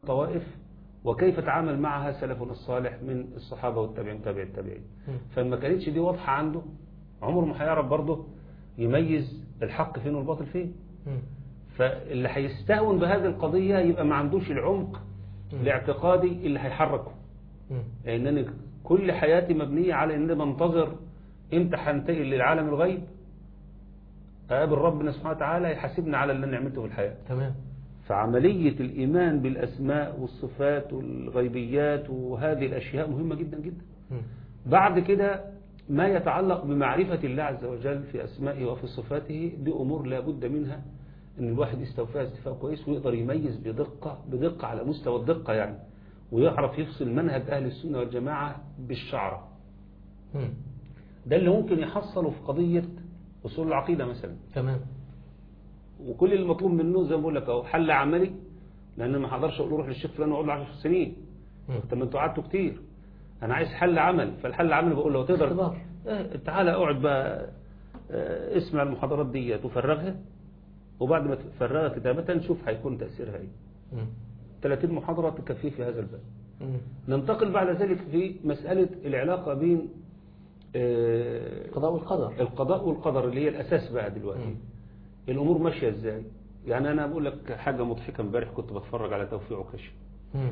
الطوائف وكيف تعامل معها سلفنا الصالح من الصحابة والتابعين تابع التابعين مم. فما كانتش دي واضحة عنده عمره ما هيعرف برضه يميز الحق فين والباطل فين مم. فاللي هيستهون بهذه القضية يبقى ما عندوش العمق مم. الاعتقادي اللي هيحركه مم. لأنني كل حياتي مبنية على أنني بنتظر امتى هنتقل للعالم الغيب أقابل ربنا سبحانه وتعالى يحاسبني على اللي أنا عملته في الحياة تمام فعملية الإيمان بالأسماء والصفات والغيبيات وهذه الأشياء مهمة جدا جدا مم. بعد كده ما يتعلق بمعرفة الله عز وجل في أسمائه وفي صفاته دي أمور لا بد منها أن الواحد يستوفيها استيفاء كويس ويقدر يميز بدقة بدقة على مستوى الدقة يعني ويعرف يفصل منهج أهل السنة والجماعة بالشعرة مم. ده اللي ممكن يحصله في قضية أصول العقيدة مثلا تمام وكل المطلوب منه زي ما بقول لك اهو حل عملي لان ما حضرش اقول له روح للشيخ فلان واقول له 10 سنين مم. طب ما انتوا قعدتوا كتير انا عايز حل عمل فالحل العملي بقول له تقدر اختبار. اه تعالى اقعد بقى اه اسمع المحاضرات دي وفرغها وبعد ما تفرغها كتابة نشوف هيكون تأثيرها ايه مم. 30 محاضرة تكفيه في هذا الباب مم. ننتقل بعد ذلك في مسألة العلاقة بين اه القضاء والقدر القضاء والقدر اللي هي الأساس بقى دلوقتي مم. الأمور ماشية إزاي يعني أنا بقول لك حاجة مضحكة امبارح كنت بتفرج على توفيق عكاشة مم.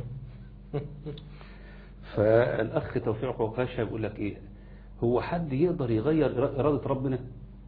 فالأخ توفيق عكاشة بيقول لك إيه هو حد يقدر يغير إرا- إرادة ربنا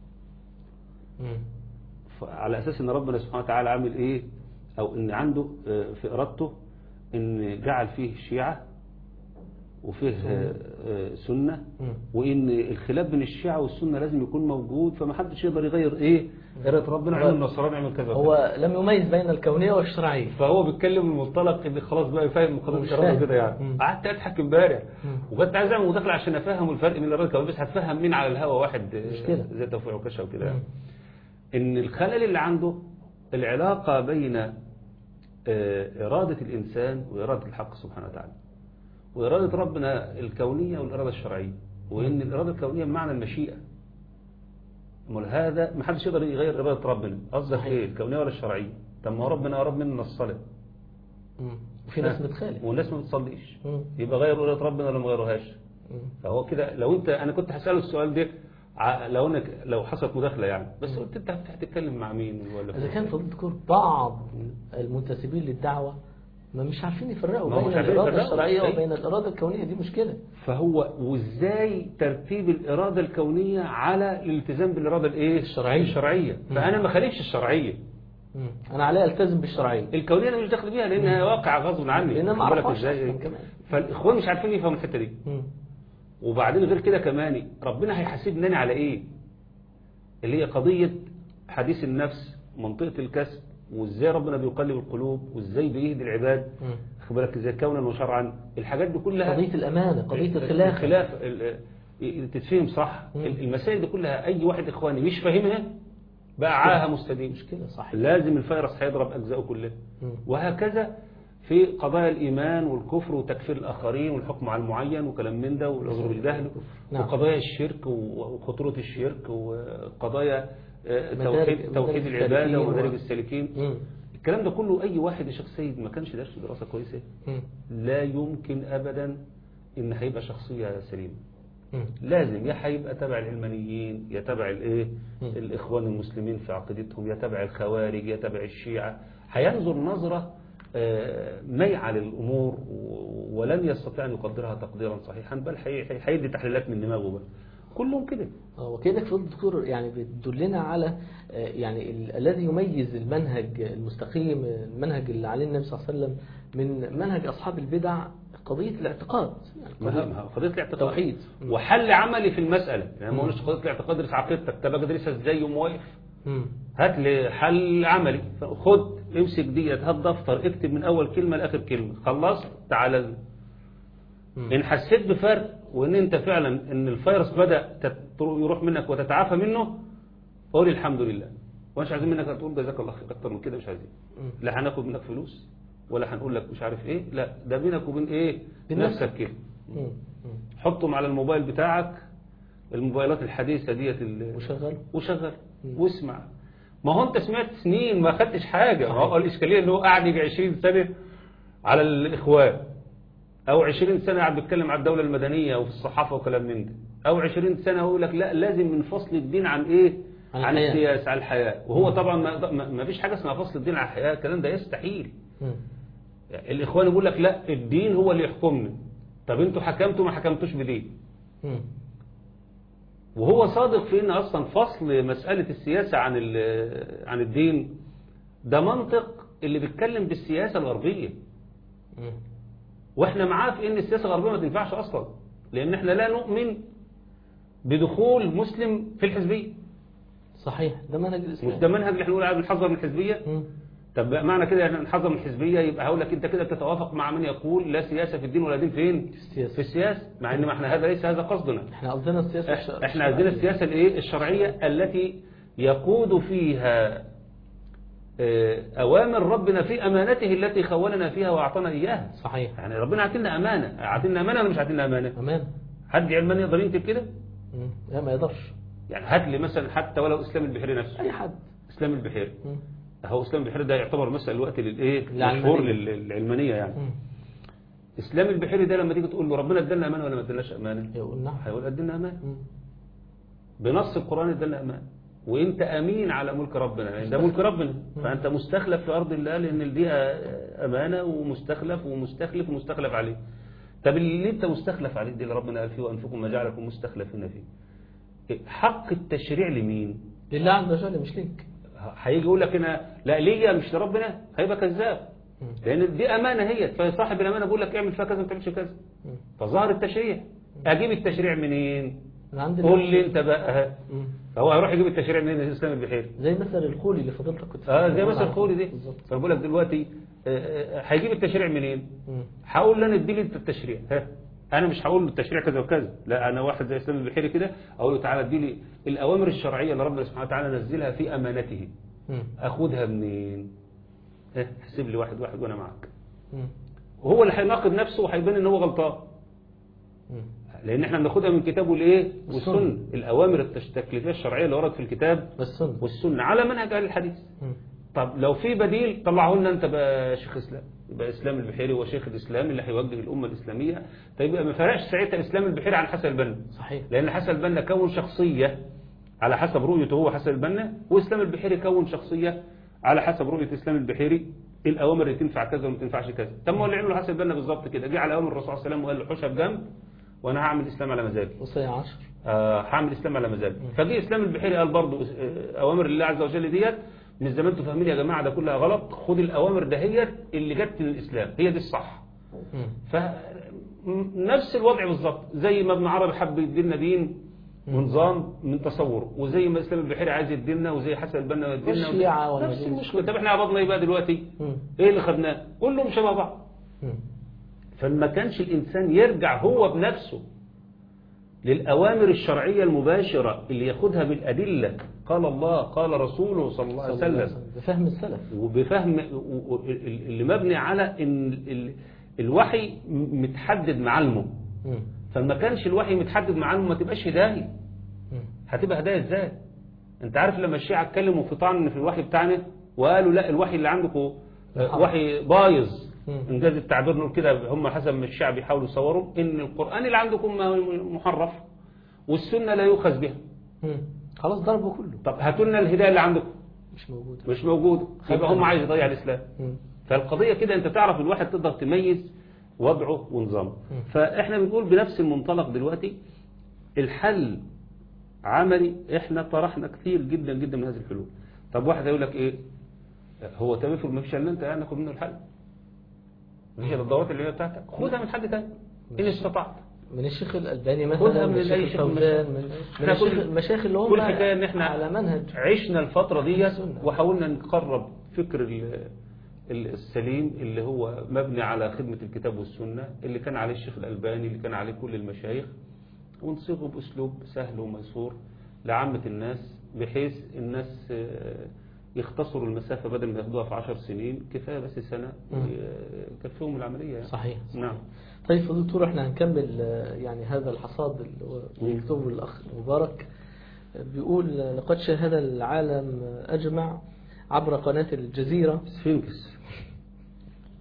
مم. على أساس إن ربنا سبحانه وتعالى عامل إيه أو إن عنده آه، في إرادته إن جعل فيه شيعة وفيه آه، آه، سنة مم. وإن الخلاف بين الشيعة والسنة لازم يكون موجود فما حدش يقدر يغير إيه إرادة ربنا هو- عمل نصراني عمل كذا هو لم يميز بين الكونية والشرعية فهو بيتكلم من منطلق ان خلاص بقى فاهم قضيه مش الاراده فاهم. كده يعني مم. قعدت اضحك امبارح مم. وكنت عايز اعمل مداخله عشان افهم الفرق بين الاراده الكونيه بس هتفهم مين على الهوا واحد مش كده. زي توفيق وكشه وكده يعني. مم. ان الخلل اللي عنده العلاقه بين آه، اراده الانسان واراده الحق سبحانه وتعالى واراده ربنا الكونيه والاراده الشرعيه وان الاراده الكونيه بمعنى المشيئه امال هذا ما حدش يقدر يغير اراده ربنا قصدك صحيح. ايه الكونيه ولا الشرعيه طب ما هو ربنا اراد مننا الصلاه مم. وفي ناس بتخالف والناس ما بتصليش مم. يبقى غير اراده ربنا ولا ما غيرهاش مم. فهو كده لو انت انا كنت هساله السؤال ده ع- لو انك لو حصلت مداخله يعني بس قلت انت هتتكلم مع مين ولا إذا كان فضيلة الدكتور بعض المنتسبين للدعوة ما مش عارفين يفرقوا ما هم بين مش عارفين الإرادة يفرقوا. الشرعية أي. وبين الإرادة الكونية دي مشكلة فهو وازاي ترتيب الاراده الكونيه على الالتزام بالاراده الايه الشرعية. الشرعيه فانا ما خالفش الشرعيه مم. أنا عليا ألتزم بالشرعية الكونيه انا مش داخل بيها لانها واقع غصب عني لأن ما خد بالك أعرفهاش ازاي؟ أصلاً كمان. فالاخوان مش عارفين يفهموا الحته دي مم. وبعدين غير كده كمان ربنا هيحاسبني أنا على ايه اللي هي قضية حديث النفس منطقة الكسب وازاي ربنا بيقلب القلوب وازاي بيهدي العباد مم. خد بالك ازاي كونا وشرعا الحاجات دي كلها قضية الأمانة قضية الخلاف الخلاف ال- ال- تتفهم صح مم. المسائل دي كلها اي واحد اخواني مش فاهمها بقى عاهه مستديم مشكلة صح لازم الفيروس هيضرب اجزائه كلها مم. وهكذا في قضايا الإيمان والكفر وتكفير الآخرين والحكم على المعين وكلام من ده والعذر بالجهل نعم. وقضايا الشرك وخطورة الشرك وقضايا آه، مدارج- توحيد توحيد مدارج العبادة السالكين ومدارج و- السالكين مم. الكلام ده كله أي واحد يا شيخ سيد ما كانش دارس دراسة كويسة مم. لا يمكن أبدا إن هيبقى شخصية سليمة مم. لازم يا هيبقى تبع العلمانيين يا تبع الايه مم. الاخوان المسلمين في عقيدتهم يا تبع الخوارج يا تبع الشيعة هينظر نظرة آه، ميعة للأمور و- ولن يستطيع أن يقدرها تقديرا صحيحا بل هي- هي- هيدي تحليلات من دماغه بقى كلهم كده اه وكأنك فضل دكتور يعني بتدلنا على آه، يعني ال- الذي يميز المنهج المستقيم المنهج اللي عليه النبي صلى الله عليه وسلم من منهج أصحاب البدع قضية الاعتقاد يعني ما قضية هي- ما هي قضية الاعتقاد توحيد. مم. وحل عملي في المسألة يعني ما مم. قلناش قضية الاعتقاد ادرس عقيدتك طب أجي ادرسها ازاي يوم واقف مم. هات لي حل عملي خد امسك ديت هات دفتر اكتب من اول كلمه لاخر كلمه خلصت تعالى مم. ان حسيت بفرق وان انت فعلا ان الفيروس بدا تت- يروح منك وتتعافى منه قول الحمد لله ومش عايزين منك تقول جزاك الله خير اكتر من كده مش عايزين مم. لا هناخد منك فلوس ولا هنقول لك مش عارف ايه لا ده بينك وبين ايه بين نفسك نفسك. كده مم. مم. حطهم على الموبايل بتاعك الموبايلات الحديثه ديت ال- وشغل وشغل مم. واسمع ما هو انت سمعت سنين ما خدتش حاجة ما هو الإشكالية اللي هو قاعد يجي 20 سنة على الإخوان أو 20 سنة قاعد بيتكلم على الدولة المدنية وفي الصحافة وكلام من ده أو 20 سنة هو يقول لك لا لازم من فصل الدين عن إيه عن عن الحياة. السياسة عن الحياة وهو طبعا ما, ما- ما فيش حاجة اسمها فصل الدين عن الحياة الكلام ده يستحيل مم. يعني الإخوان يقول لك لا الدين هو اللي يحكمنا طب انتوا حكمتوا ما حكمتوش بدين مم. وهو صادق في ان اصلا فصل مسألة السياسة عن ال- عن الدين ده منطق اللي بيتكلم بالسياسة الغربية مم. واحنا معاه في ان السياسة الغربية ما تنفعش اصلا لان احنا لا نؤمن بدخول مسلم في الحزبية صحيح ده منهج مش الإسلام ده منهج اللي احنا نقول عليه بنحذر من الحزبية مم. طب معنى كده احنا نحذر من الحزبية يبقى هقول لك انت كده بتتوافق مع من يقول لا سياسة في الدين ولا دين فين في السياسة السياسة مع ان ما احنا هذا ليس هذا قصدنا احنا قصدنا السياسة الش- إح- احنا عندنا السياسة الايه الشرعية التي يقود فيها آه، أوامر ربنا في أمانته التي خولنا فيها وأعطانا إياها صحيح يعني ربنا عاتلنا أمانة عاتلنا أمانة ولا مش عاتلنا أمانة أمان حد علمان يقدر ينتج كده مم. لا ما يقدرش يعني هات لي مثلا حتى ولو إسلام البحيري نفسه أي حد إسلام البحيري مم. هو إسلام البحيري ده يعتبر مثلا الوقت للإيه العلمانية. مشهور لل- للعلمانية يعني مم. إسلام البحيري ده لما تيجي تقول له ربنا ادالنا أمانة ولا ما ادالناش أمانة يقول نعم هيقول ادالنا أمانة مم. بنص القرآن ادالنا أمان وانت امين على ملك ربنا لان ده ملك ربنا فانت مستخلف في ارض الله لان دي امانه ومستخلف ومستخلف ومستخلف عليه طب اللي انت مستخلف عليه دي اللي ربنا قال فيه وانفقكم ما جعلكم مستخلفين فيه حق التشريع لمين لله عز وجل مش ليك هيجي يقول لك انا لا ليا مش لربنا هيبقى كذاب مم. لان دي امانه هي فصاحب الامانه بيقول لك اعمل فيها كذا ما تعملش كذا مم. فظهر التشريع اجيب التشريع منين من عند قول الله. لي انت بقى مم. فهو هيروح يجيب التشريع منين الاسلام البحيري زي مثل الخولي اللي فضلتك كنت اه زي بتتكلم مثلا عنه. الخولي دي بالظبط فانا بقول لك دلوقتي آه، آه، هيجيب التشريع منين مم. هقول له انا اديني انت التشريع ها انا مش هقول له التشريع كذا وكذا لا انا واحد زي اسلام البحيري كده اقول له تعالى اديني الاوامر الشرعيه اللي ربنا سبحانه وتعالى نزلها في امانته مم. اخدها منين ها احسب لي واحد واحد وانا معاك مم. وهو اللي هيناقض نفسه وهيبان ان هو غلطان مم. لان احنا بناخدها من الكتاب والايه والسنة. والسنه الاوامر التش- التكليفيه الشرعيه اللي وردت في الكتاب والسنة والسنه على منهج اهل الحديث مم. طب لو في بديل طلعه لنا انت بقى شيخ اسلام يبقى اسلام البحيري هو شيخ الاسلام اللي هيوجه الامه الاسلاميه طيب يبقى ما فرقش ساعتها اسلام البحيري عن حسن البنا صحيح لان حسن البنا كون شخصيه على حسب رؤيته هو حسن البنا واسلام البحيري كون شخصيه على حسب رؤيه اسلام البحيري الاوامر اللي تنفع كذا وما تنفعش كذا طب ما هو اللي عمله حسن البنا بالظبط كده جه على اوامر الرسول صلى الله عليه وسلم وقال له حوشها بجنب وانا هعمل اسلام على مزاجي وصية عشر آه، هعمل اسلام على مزاجي فجه اسلام البحيري قال برضو آه، اوامر الله عز وجل ديت مش زي ما انتم فاهمين يا جماعه ده كلها غلط خد الاوامر دهيت اللي جت من الاسلام هي دي الصح مم. فنفس الوضع بالظبط زي ما ابن عربي حب يدينا دين ونظام من تصوره وزي ما اسلام البحيري عايز يدينا وزي حسن البنا يدينا والشيعة نفس والمجوس. المشكله طب احنا عبطنا ايه بقى دلوقتي مم. ايه اللي خدناه كلهم شبه بعض مم. فما كانش الإنسان يرجع هو بنفسه للأوامر الشرعية المباشرة اللي ياخدها بالأدلة قال الله قال رسوله صلى الله عليه صلى الله عليه وسلم وسلم. بفهم السلف وبفهم و- و- اللي مبني على ان ال- الوحي متحدد معالمه مم. فما كانش الوحي متحدد معالمه ما تبقاش هداية مم. هتبقى هداية ازاي انت عارف لما الشيعة اتكلموا في طعن في الوحي بتاعنا وقالوا لا الوحي اللي عندكم محرف. وحي بايظ مم. انجاز التعبير نقول كده هم حسب ما الشعب يحاولوا يصوروا ان القرآن اللي عندكم محرف والسنة لا يؤخذ بها مم. خلاص ضربه كله طب هاتوا لنا الهداية اللي عندكم مش موجود مش موجودة يبقى هم عايز يضيع الإسلام مم. فالقضية كده انت تعرف الواحد تقدر تميز وضعه ونظامه فاحنا بنقول بنفس المنطلق دلوقتي الحل عملي احنا طرحنا كثير جدا جدا من هذه الحلول طب واحد يقول لك ايه هو طب افرض ما فيش الا انت يعني ناخد منه الحل مفيش الا الدورات اللي هي بتاعتك خدها من حد تاني ان استطعت من الشيخ الألباني خدها مثلا من من الشيخ أي شيخ الفوزان من- من, من إحنا الشيخ كل- المشايخ اللي هم كل حكاية ان احنا على منهج عشنا الفترة ديت السنة. وحاولنا نقرب فكر ال- ال- السليم اللي هو مبني على خدمة الكتاب والسنة اللي كان عليه الشيخ الألباني اللي كان عليه كل المشايخ ونصيغه بأسلوب سهل وميسور لعامة الناس بحيث الناس آه، يختصروا المسافة بدل ما ياخدوها في عشر سنين كفاية بس سنة مم. يكفيهم العملية يعني. صحيح, صحيح. نعم طيب فضيلة دكتور احنا هنكمل آه، يعني هذا الحصاد اللي هو بيكتبه الأخ مبارك آه، بيقول آه، لقد شاهد العالم آه، أجمع عبر قناة الجزيرة سفينكس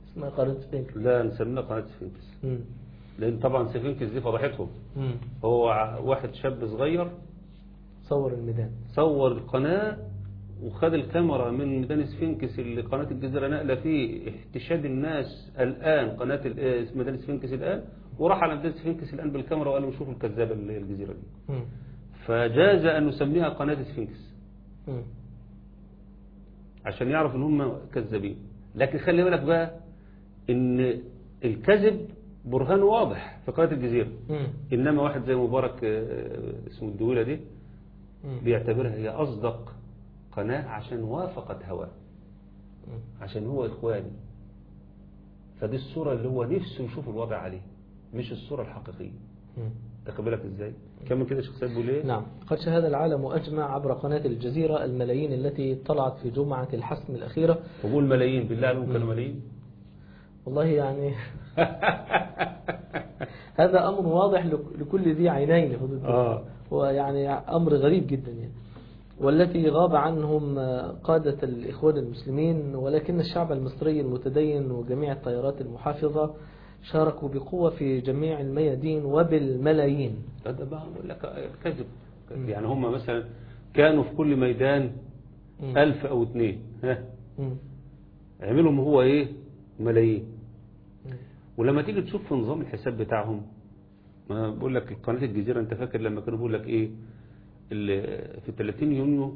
اسمها قناة سفنكس لا نسميها قناة سفنكس مم. لأن طبعا سفنكس دي فضحتهم مم. هو ع- واحد شاب صغير صور الميدان صور القناة وخد الكاميرا من ميدان سفنكس اللي قناة الجزيرة نقلة فيه احتشاد الناس الآن قناة ال- آه، ميدان سفنكس الآن وراح على ميدان سفنكس الآن بالكاميرا وقال له شوفوا الكذابة اللي هي الجزيرة دي مم. فجاز أن نسميها قناة سفنكس مم. عشان يعرف ان هم كذابين لكن خلي بالك بقى ان الكذب برهان واضح في قناة الجزيرة مم. انما واحد زي مبارك آه، اسمه الدولة دي مم. بيعتبرها هي اصدق قناة عشان وافقت هواه مم. عشان هو اخواني فدي الصورة اللي هو نفسه يشوف الوضع عليه مش الصورة الحقيقية مم. تاخد بالك ازاي كمل كده شيخ سيد بيقول ايه نعم قد شهد العالم أجمع عبر قناة الجزيرة الملايين التي طلعت في جمعة الحسم الأخيرة وقول ملايين بالله عليهم كانوا ملايين والله يعني هذا أمر واضح لك- لكل ذي عينين حدود الله. اه هو يعني أمر غريب جدا يعني والتي غاب عنهم قادة الإخوان المسلمين ولكن الشعب المصري المتدين وجميع التيارات المحافظة شاركوا بقوة في جميع الميادين وبالملايين هذا بقى بقول لك كذب يعني هم مثلا كانوا في كل ميدان مم. ألف أو اتنين ها مم. عملهم هو إيه ملايين مم. ولما تيجي تشوف في نظام الحساب بتاعهم ما بقول لك قناة الجزيرة أنت فاكر لما كانوا بيقول لك إيه ال- في 30 يونيو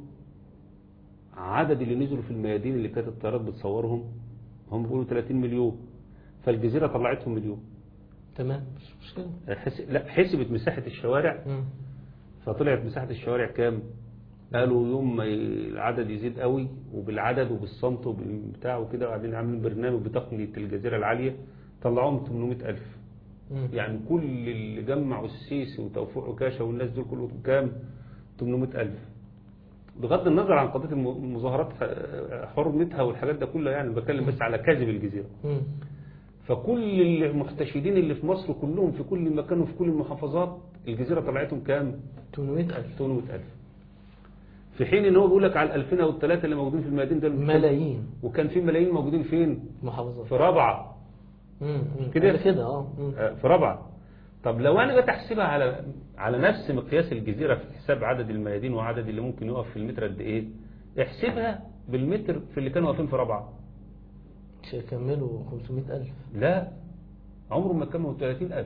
عدد اللي نزلوا في الميادين اللي كانت الطيارات بتصورهم هم بيقولوا 30 مليون فالجزيرة طلعتهم مليون تمام مش مشكلة حس... لا حسبت مساحة الشوارع مم. فطلعت مساحة الشوارع كام قالوا يوم ما ي- العدد يزيد قوي وبالعدد وبالصمت وبالبتاع وكده وبعدين عاملين برنامج بتقنية الجزيرة العالية طلعوهم 800 ألف مم. يعني كل اللي جمعوا السيسي وتوفيق عكاشة والناس دول كلهم كام 800 ألف بغض النظر عن قضية الم- المظاهرات ح- حرمتها والحاجات ده كلها يعني بتكلم بس على كاذب الجزيرة مم. فكل المحتشدين اللي في مصر كلهم في كل مكان وفي كل المحافظات الجزيرة طلعتهم كام 800 ألف 800 ألف في حين ان هو بيقول لك على ال 2000 او الثلاثه اللي موجودين في الميادين ده ملايين وكان في ملايين موجودين فين محافظات في رابعه مم. مم. كده؟ قبل كده اه مم. آه، في رابعه طب لو انا جيت احسبها على على نفس مقياس الجزيره في حساب عدد الميادين وعدد اللي ممكن يقف في المتر قد ايه احسبها بالمتر في اللي كانوا واقفين في رابعه مش هيكملوا 500 ألف لا عمره ما كملوا 30000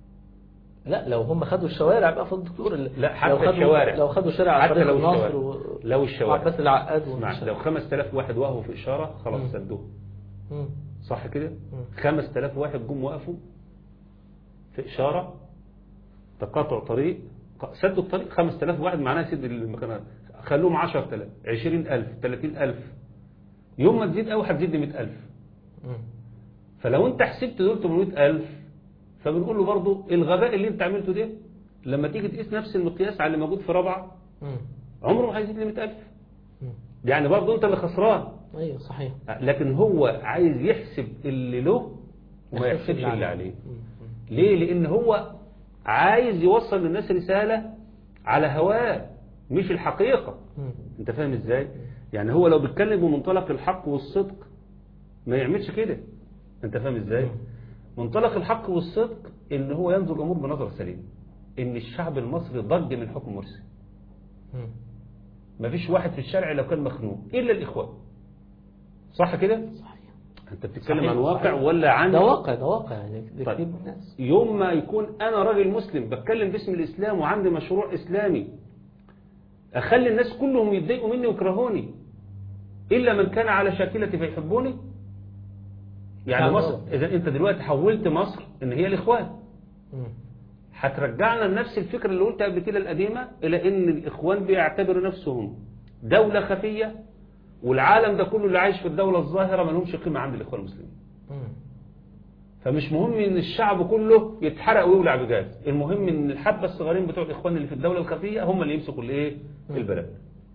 لا لو هم خدوا الشوارع بقى في الدكتور اللي- لا حتى لو خدوا الشوارع لو خدوا شارع على حتى طريق لو الناصر الشوارع و... لو الشوارع بس العقاد اسمع والمشاة. لو 5000 واحد وقفوا في اشاره خلاص مم. سدوه مم. صح كده مم. 5000 واحد جم وقفوا في إشارة تقاطع طريق ق- سدوا الطريق 5000 واحد معناها سد المكان خلوهم 10000 20000 30000 يوم ما تزيد قوي هتزيد ل 100000 مم. فلو انت حسبت دول 800000 فبنقول له برضه الغباء اللي انت عملته ده لما تيجي تقيس نفس المقياس على اللي موجود في رابعه مم. عمره ما هيزيد ل 100000 مم. يعني برضه انت اللي خسران ايوه صحيح لكن هو عايز يحسب اللي له وما يحسب يحسبش اللي عليه مم. مم. ليه لان هو عايز يوصل للناس رسالة على هواه مش الحقيقة مم. انت فاهم ازاي يعني هو لو بيتكلم بمنطلق الحق والصدق ما يعملش كده انت فاهم ازاي منطلق الحق والصدق ان هو ينظر الامور بنظرة سليمة ان الشعب المصري ضج من حكم مرسي مم. ما فيش واحد في الشارع لو كان مخنوق الا الاخوان صح كده صحيح انت بتتكلم صحيح، عن واقع صحيح. ولا عن ده واقع ده واقع يعني ده طيب. كتير من الناس يوم ما يكون أنا راجل مسلم بتكلم باسم الإسلام وعندي مشروع إسلامي أخلي الناس كلهم يتضايقوا مني ويكرهوني إلا من كان على شاكلتي فيحبوني يعني نعم. مصر إذا أنت دلوقتي حولت مصر إن هي الإخوان مم. هترجعنا لنفس الفكرة اللي قلتها قبل كده القديمة إلى إن الإخوان بيعتبروا نفسهم دولة خفية والعالم ده كله اللي عايش في الدولة الظاهرة ما لهمش قيمة عند الإخوان المسلمين مم. فمش مهم ان الشعب كله يتحرق ويولع بجاز المهم ان الحبة الصغيرين بتوع الاخوان اللي في الدولة الخفية هم اللي يمسكوا الايه البلد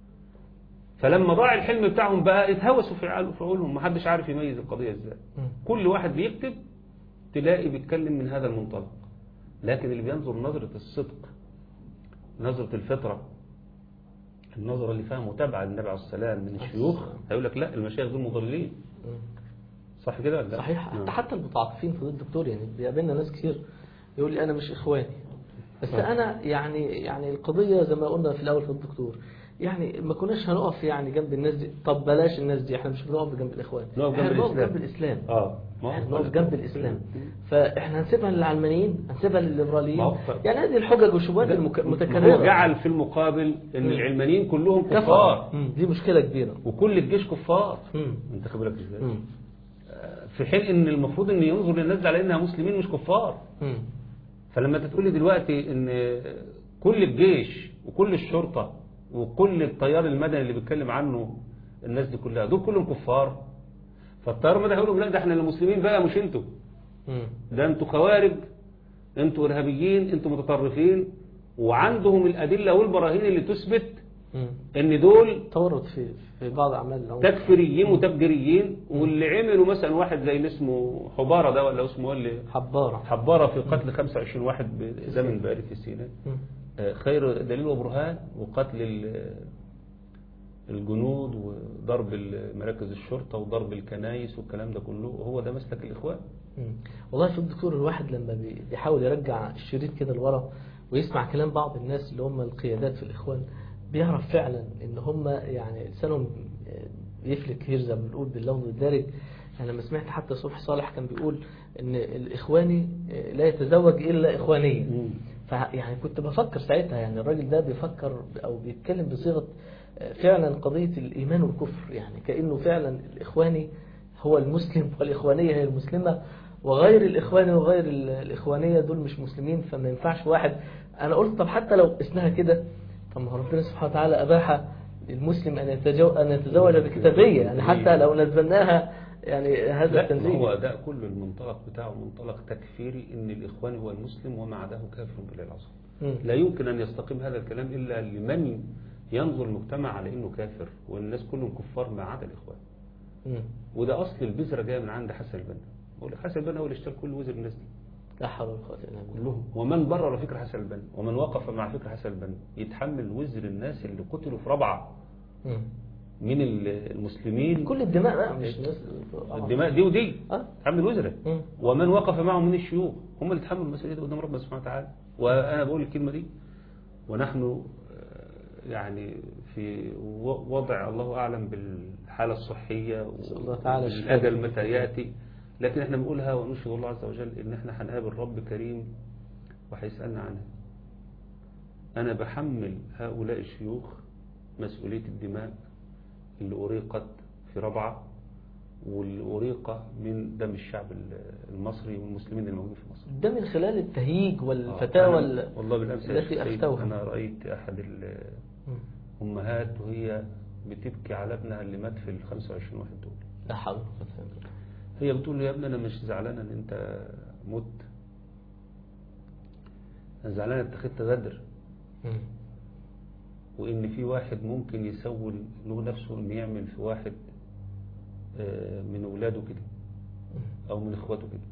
فلما ضاع الحلم بتاعهم بقى اتهوسوا في عقل- في عقولهم محدش عارف يميز القضية ازاي مم. كل واحد بيكتب تلاقي بيتكلم من هذا المنطلق لكن اللي بينظر نظرة الصدق نظرة الفطرة النظرة اللي فيها متابعة للنبي عليه السلام من الشيوخ هيقول لك لا المشايخ دول مضلين مم. صح كده ولا لا؟ صحيح نعم. حتى حتى المتعاطفين في ضد الدكتور يعني بيقابلنا ناس كتير يقول لي انا مش اخواني بس آه. انا يعني يعني القضيه زي ما قلنا في الاول في الدكتور يعني ما كناش هنقف يعني جنب الناس دي طب بلاش الناس دي احنا مش بنقف جنب الاخوان نقف جنب احنا بنقف الإسلام. جنب الاسلام اه ما هو احنا بقول بنقف لك. جنب الاسلام فاحنا هنسيبها للعلمانيين هنسيبها للليبراليين ما هو- يعني هذه الحجج والشبهات المك- هو المتكرره جعل في المقابل ان مم. العلمانيين كلهم كفر كفار مم. دي مشكله كبيره وكل الجيش كفار مم. انت خد بالك ازاي مم. في حين ان المفروض ان ينظر للناس دي على انها مسلمين مش كفار مم. فلما انت تقول لي دلوقتي ان كل الجيش وكل الشرطه وكل التيار المدني اللي بيتكلم عنه الناس دي كلها دول كلهم كفار فالتيار المدني هيقول لهم لا ده احنا المسلمين بقى مش انتوا مم. ده انتوا خوارج انتوا ارهابيين انتوا متطرفين وعندهم الادله والبراهين اللي تثبت مم. ان دول تورط في في بعض اعمال العنف تكفيريين وتفجيريين واللي عملوا مثلا واحد زي اللي اسمه حباره ده ولا اسمه إيه اللي حباره حباره في قتل 25 واحد بزمن بارد في سيناء مم. آه، خير دليل وبرهان وقتل ال- الجنود وضرب مراكز الشرطة وضرب الكنايس والكلام ده كله هو ده مسلك الإخوان مم. والله في الدكتور الواحد لما بي- بيحاول يرجع الشريط كده لورا ويسمع كلام بعض الناس اللي هم القيادات في الإخوان بيعرف فعلا ان هم يعني لسانهم بيفلك كتير زي ما بنقول باللفظ الدارج انا لما سمعت حتى صبحي صالح كان بيقول ان الاخواني لا يتزوج الا اخوانيه فيعني كنت بفكر ساعتها يعني الراجل ده بيفكر او بيتكلم بصيغه فعلا قضيه الايمان والكفر يعني كانه فعلا الاخواني هو المسلم والاخوانيه هي المسلمه وغير الاخواني وغير الاخوانيه دول مش مسلمين فما ينفعش واحد انا قلت طب حتى لو قسناها كده طب ما هو ربنا سبحانه وتعالى اباح المسلم ان يتزوج ان يتزوج بكتابيه يعني حتى لو نزلناها يعني هذا لا التنزيل هو ده كل المنطلق بتاعه منطلق تكفيري ان الاخوان هو المسلم وما عداه كافر بالله العظيم مم. لا يمكن ان يستقيم هذا الكلام الا لمن ينظر المجتمع على انه كافر والناس كلهم كفار ما عدا الاخوان مم. وده اصل البذره جايه من عند حسن البنا بقول لك حسن البنا هو اللي اشترى كل وزر الناس دي لا حول ولا قوه الا بالله كلهم ومن برر فكر حسن البنا ومن وقف مع فكر حسن البنا يتحمل وزر الناس اللي قتلوا في ربعه مم. من المسلمين كل الدماء بقى مش ناس الدماء دي ودي اه تحمل وزره مم. ومن وقف معهم من الشيوخ هم اللي تحملوا المسؤوليه دي قدام ربنا سبحانه وتعالى وانا بقول الكلمه دي ونحن آه، يعني في و- وضع الله اعلم بالحاله الصحيه نسأل الله تعالى الشفاء. والاجل متى ياتي لكن احنا بنقولها ونشهد الله عز وجل ان احنا هنقابل رب كريم وهيسالنا عنها انا بحمل هؤلاء الشيوخ مسؤوليه الدماء اللي أريقت في ربعة واللي أريق من دم الشعب المصري والمسلمين الموجودين في مصر ده من خلال التهيج آه، والفتاوى أنا- ال- والله بالأمس يا التي شيخ سيد، أفتوها. أنا رأيت أحد مم. الأمهات وهي بتبكي على ابنها اللي مات في ال 25 واحد دول لا حول ولا قوه الا بالله هي بتقول له يا ابني أنا مش زعلانة إن أنت مت أنا زعلانة اتخذت غدر مم. وإن في واحد ممكن يسول له نفسه إنه يعمل في واحد آه، من أولاده كده أو من إخواته كده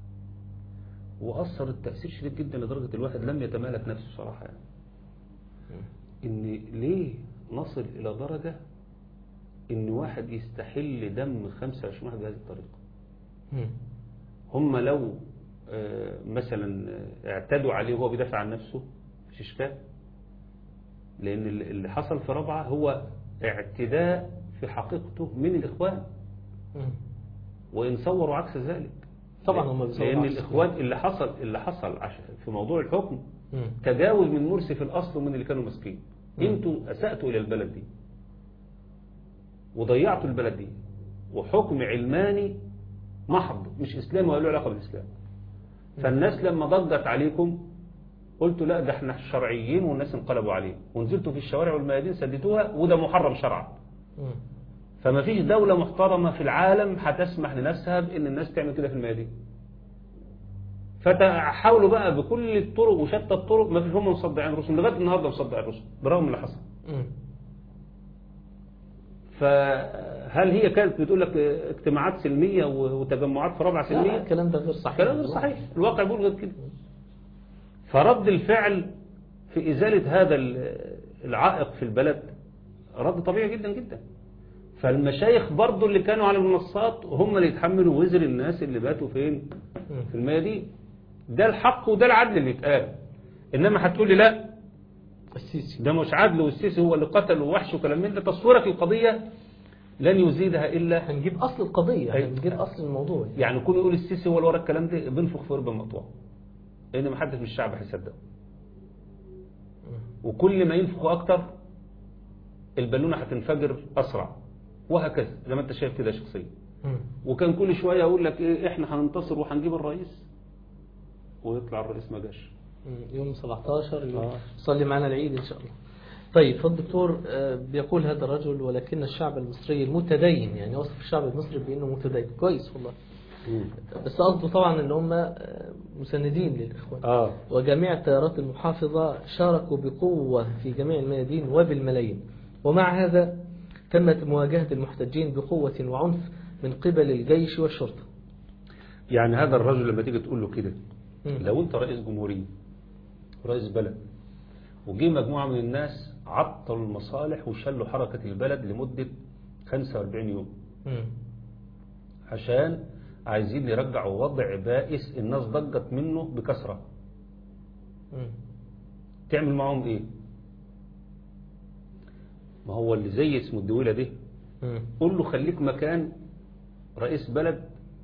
وأثر التأثير شديد جدا لدرجة الواحد لم يتمالك نفسه صراحة يعني إن ليه نصل إلى درجة إن واحد يستحل دم 25 واحد بهذه الطريقة مم. هم لو آه، مثلا آه، اعتدوا عليه وهو بيدافع عن نفسه مش إشكال لأن اللي اللي حصل في ربعة هو اعتداء في حقيقته من الإخوان مم. وإن صوروا عكس ذلك طبعا هم بيصوروا لأن عكس الإخوان اللي حصل اللي حصل عش- في موضوع الحكم مم. تجاوز من مرسي في الأصل ومن اللي كانوا ماسكين مم. انتوا أسأتوا إلى البلد دي وضيعتوا البلد دي وحكم علماني محض مش إسلامي ولا له علاقة بالإسلام فالناس لما ضجت عليكم قلتوا لا ده احنا الشرعيين والناس انقلبوا عليه ونزلتوا في الشوارع والميادين سددوها وده محرم شرعا مم. فما فيش دولة محترمة في العالم هتسمح لنفسها بأن الناس تعمل كده في الميادين فتحاولوا بقى بكل الطرق وشتى الطرق ما فيش هم مصدعين رسل لغاية النهاردة مصدع الرسل برغم اللي حصل مم. فهل هي كانت بتقول لك اجتماعات سلمية وتجمعات في رابعة لا سلمية الكلام ده غير صحيح كلام غير صحيح الواقع بيقول غير كده فرد الفعل في إزالة هذا ال- العائق في البلد رد طبيعي جدا جدا فالمشايخ برضو اللي كانوا على المنصات هم اللي يتحملوا وزر الناس اللي باتوا فين مم. في الميادين ده الحق وده العدل اللي اتقال انما هتقول لي لا السيسي ده مش عدل والسيسي هو اللي قتل ووحش وكلام من ده تصويرك القضية لن يزيدها إلا هنجيب أصل القضية أي. هنجيب أصل الموضوع يعني كون يقول السيسي هو اللي ورا الكلام ده بنفخ في ربع مقطوع لأن ما حدش من الشعب هيصدق مم. وكل ما ينفخوا أكتر البالونة هتنفجر أسرع وهكذا زي ما أنت شايف كده شخصيا مم. وكان كل شوية يقول لك إيه إحنا هننتصر وهنجيب الرئيس ويطلع الرئيس ما جاش مم. يوم 17 يوم آه. صلي معنا العيد إن شاء الله طيب فالدكتور آه، بيقول هذا الرجل ولكن الشعب المصري المتدين يعني وصف الشعب المصري بأنه متدين كويس والله بس قصده طبعا ان هم آه، مساندين للإخوان آه وجميع التيارات المحافظة شاركوا بقوة في جميع الميادين وبالملايين ومع هذا تمت مواجهة المحتجين بقوة وعنف من قبل الجيش والشرطة يعني هذا الرجل لما تيجي تقول له كده مم. لو انت رئيس جمهورية رئيس بلد وجي مجموعة من الناس عطلوا المصالح وشلوا حركة البلد لمدة 45 يوم مم. عشان عايزين يرجعوا وضع بائس الناس ضجت منه بكثرة مم. تعمل معهم ايه ما هو اللي زي اسمه الدويلة ده مم. قول له خليك مكان رئيس بلد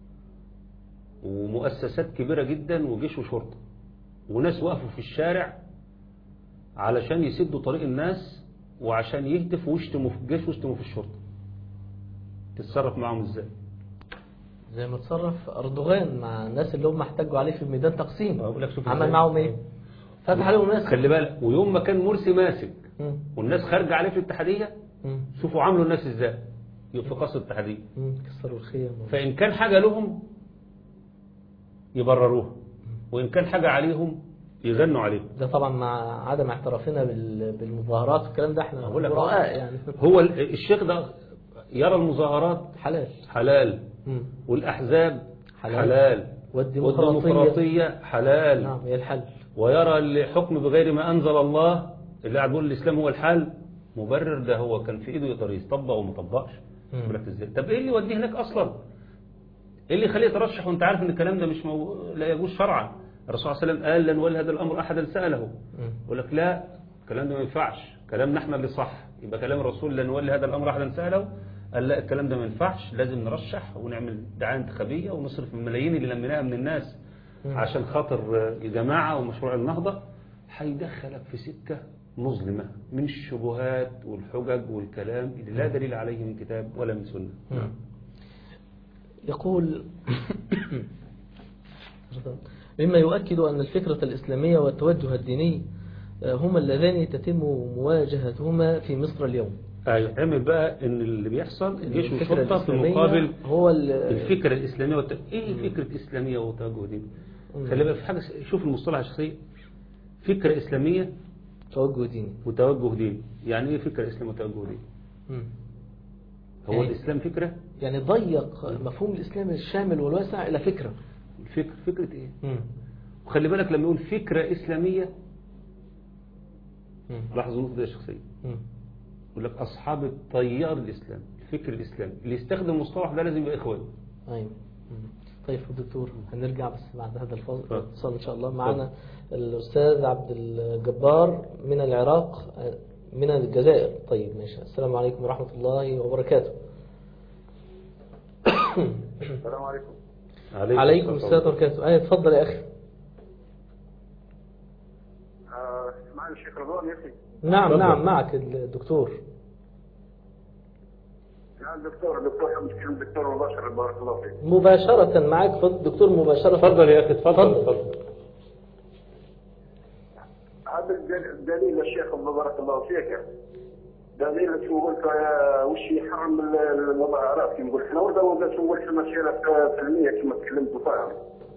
ومؤسسات كبيرة جدا وجيش وشرطة وناس وقفوا في الشارع علشان يسدوا طريق الناس وعشان يهتفوا ويشتموا في الجيش ويشتموا في الشرطة تتصرف معهم ازاي زي ما تصرف أردوغان مع الناس اللي هم احتجوا عليه في ميدان تقسيم أقول لك شوف عمل إزاي. معهم ايه فتح عليهم ناس خلي بالك ويوم ما كان مرسي ماسك مم. والناس خارجة عليه في الاتحادية مم. شوفوا عملوا الناس ازاي في قصر الاتحادية مم. كسروا الخيم فإن كان حاجة لهم يبرروها وإن كان حاجة عليهم يغنوا عليهم ده طبعا مع عدم اعترافنا بال- بالمظاهرات والكلام ده احنا أقول لك براء يعني هو ال- الشيخ ده يرى المظاهرات حلال حلال مم. والأحزاب حلال. حلال والديمقراطية والديمقراطية حلال نعم هي الحل ويرى الحكم بغير ما أنزل الله اللي قاعد بيقول الإسلام هو الحل مبرر ده هو كان في إيده يقدر يطبق وما طبقش مم. يقول لك إزاي طب إيه اللي يوديه هناك أصلا إيه اللي يخليه يترشح وأنت عارف إن الكلام ده مش مو... لا يجوز شرعا الرسول صلى الله عليه وسلم قال لن ولي هذا الأمر أحدا سأله مم. يقول لك لا الكلام ده ما ينفعش كلامنا احنا اللي صح يبقى كلام الرسول لا نولي هذا الامر احدا ساله قال لا الكلام ده ما ينفعش لازم نرشح ونعمل دعايه انتخابيه ونصرف الملايين اللي لميناها من الناس مم. عشان خاطر الجماعه ومشروع النهضه هيدخلك في سكه مظلمه من الشبهات والحجج والكلام اللي لا دليل عليه من كتاب ولا من سنه مم. يقول مما يؤكد أن الفكرة الإسلامية والتوجه الديني آه، هما اللذان تتم مواجهتهما في مصر اليوم ايوه اعمل بقى ان اللي بيحصل جيش الفكرة وشرطه في الإسلامية مقابل هو ال- الفكرة الإسلامية والت... إيه فكرة إسلامية وتوجه ديني؟ خلي بالك في حاجة شوف المصطلح الشخصي فكرة إسلامية توجه ديني وتوجه ديني يعني إيه فكرة إسلامية وتوجه ديني؟ مم. هو يعني- الإسلام فكرة؟ يعني ضيق مفهوم الإسلام الشامل والواسع إلى فكرة فكرة فكرة إيه؟ مم. وخلي بالك لما يقول فكرة إسلامية مم. لاحظ النقطة دي الشخصية مم. يقول لك أصحاب التيار الإسلامي الفكر الإسلامي اللي يستخدم المصطلح ده لازم يبقى إخوان أيوة مم. طيب دكتور هنرجع بس بعد هذا الفاصل اتفضل. اتصال إن شاء الله معنا الأستاذ عبد الجبار من العراق آه، من الجزائر طيب ماشي السلام عليكم ورحمة الله وبركاته السلام عليكم عليكم السلام وبركاته أيه اتفضل يا أخي آه، معي الشيخ رضوان يا اخي نعم اتفضل. نعم معك الدكتور يا دكتور دكتور حمد كلمة دكتور مباشر بارك الله فيك مباشرة معك فضل دكتور مباشرة اتفضل يا أخي اتفضل اتفضل. اتفضل هذا الدل- الدليل الشيخ بارك الله فيك دليل شو قلت آه، وش يحرم ال- المظاهرات كما قلت احنا ولا ولا شو قلت المسيرة سلمية كما تكلمت فيها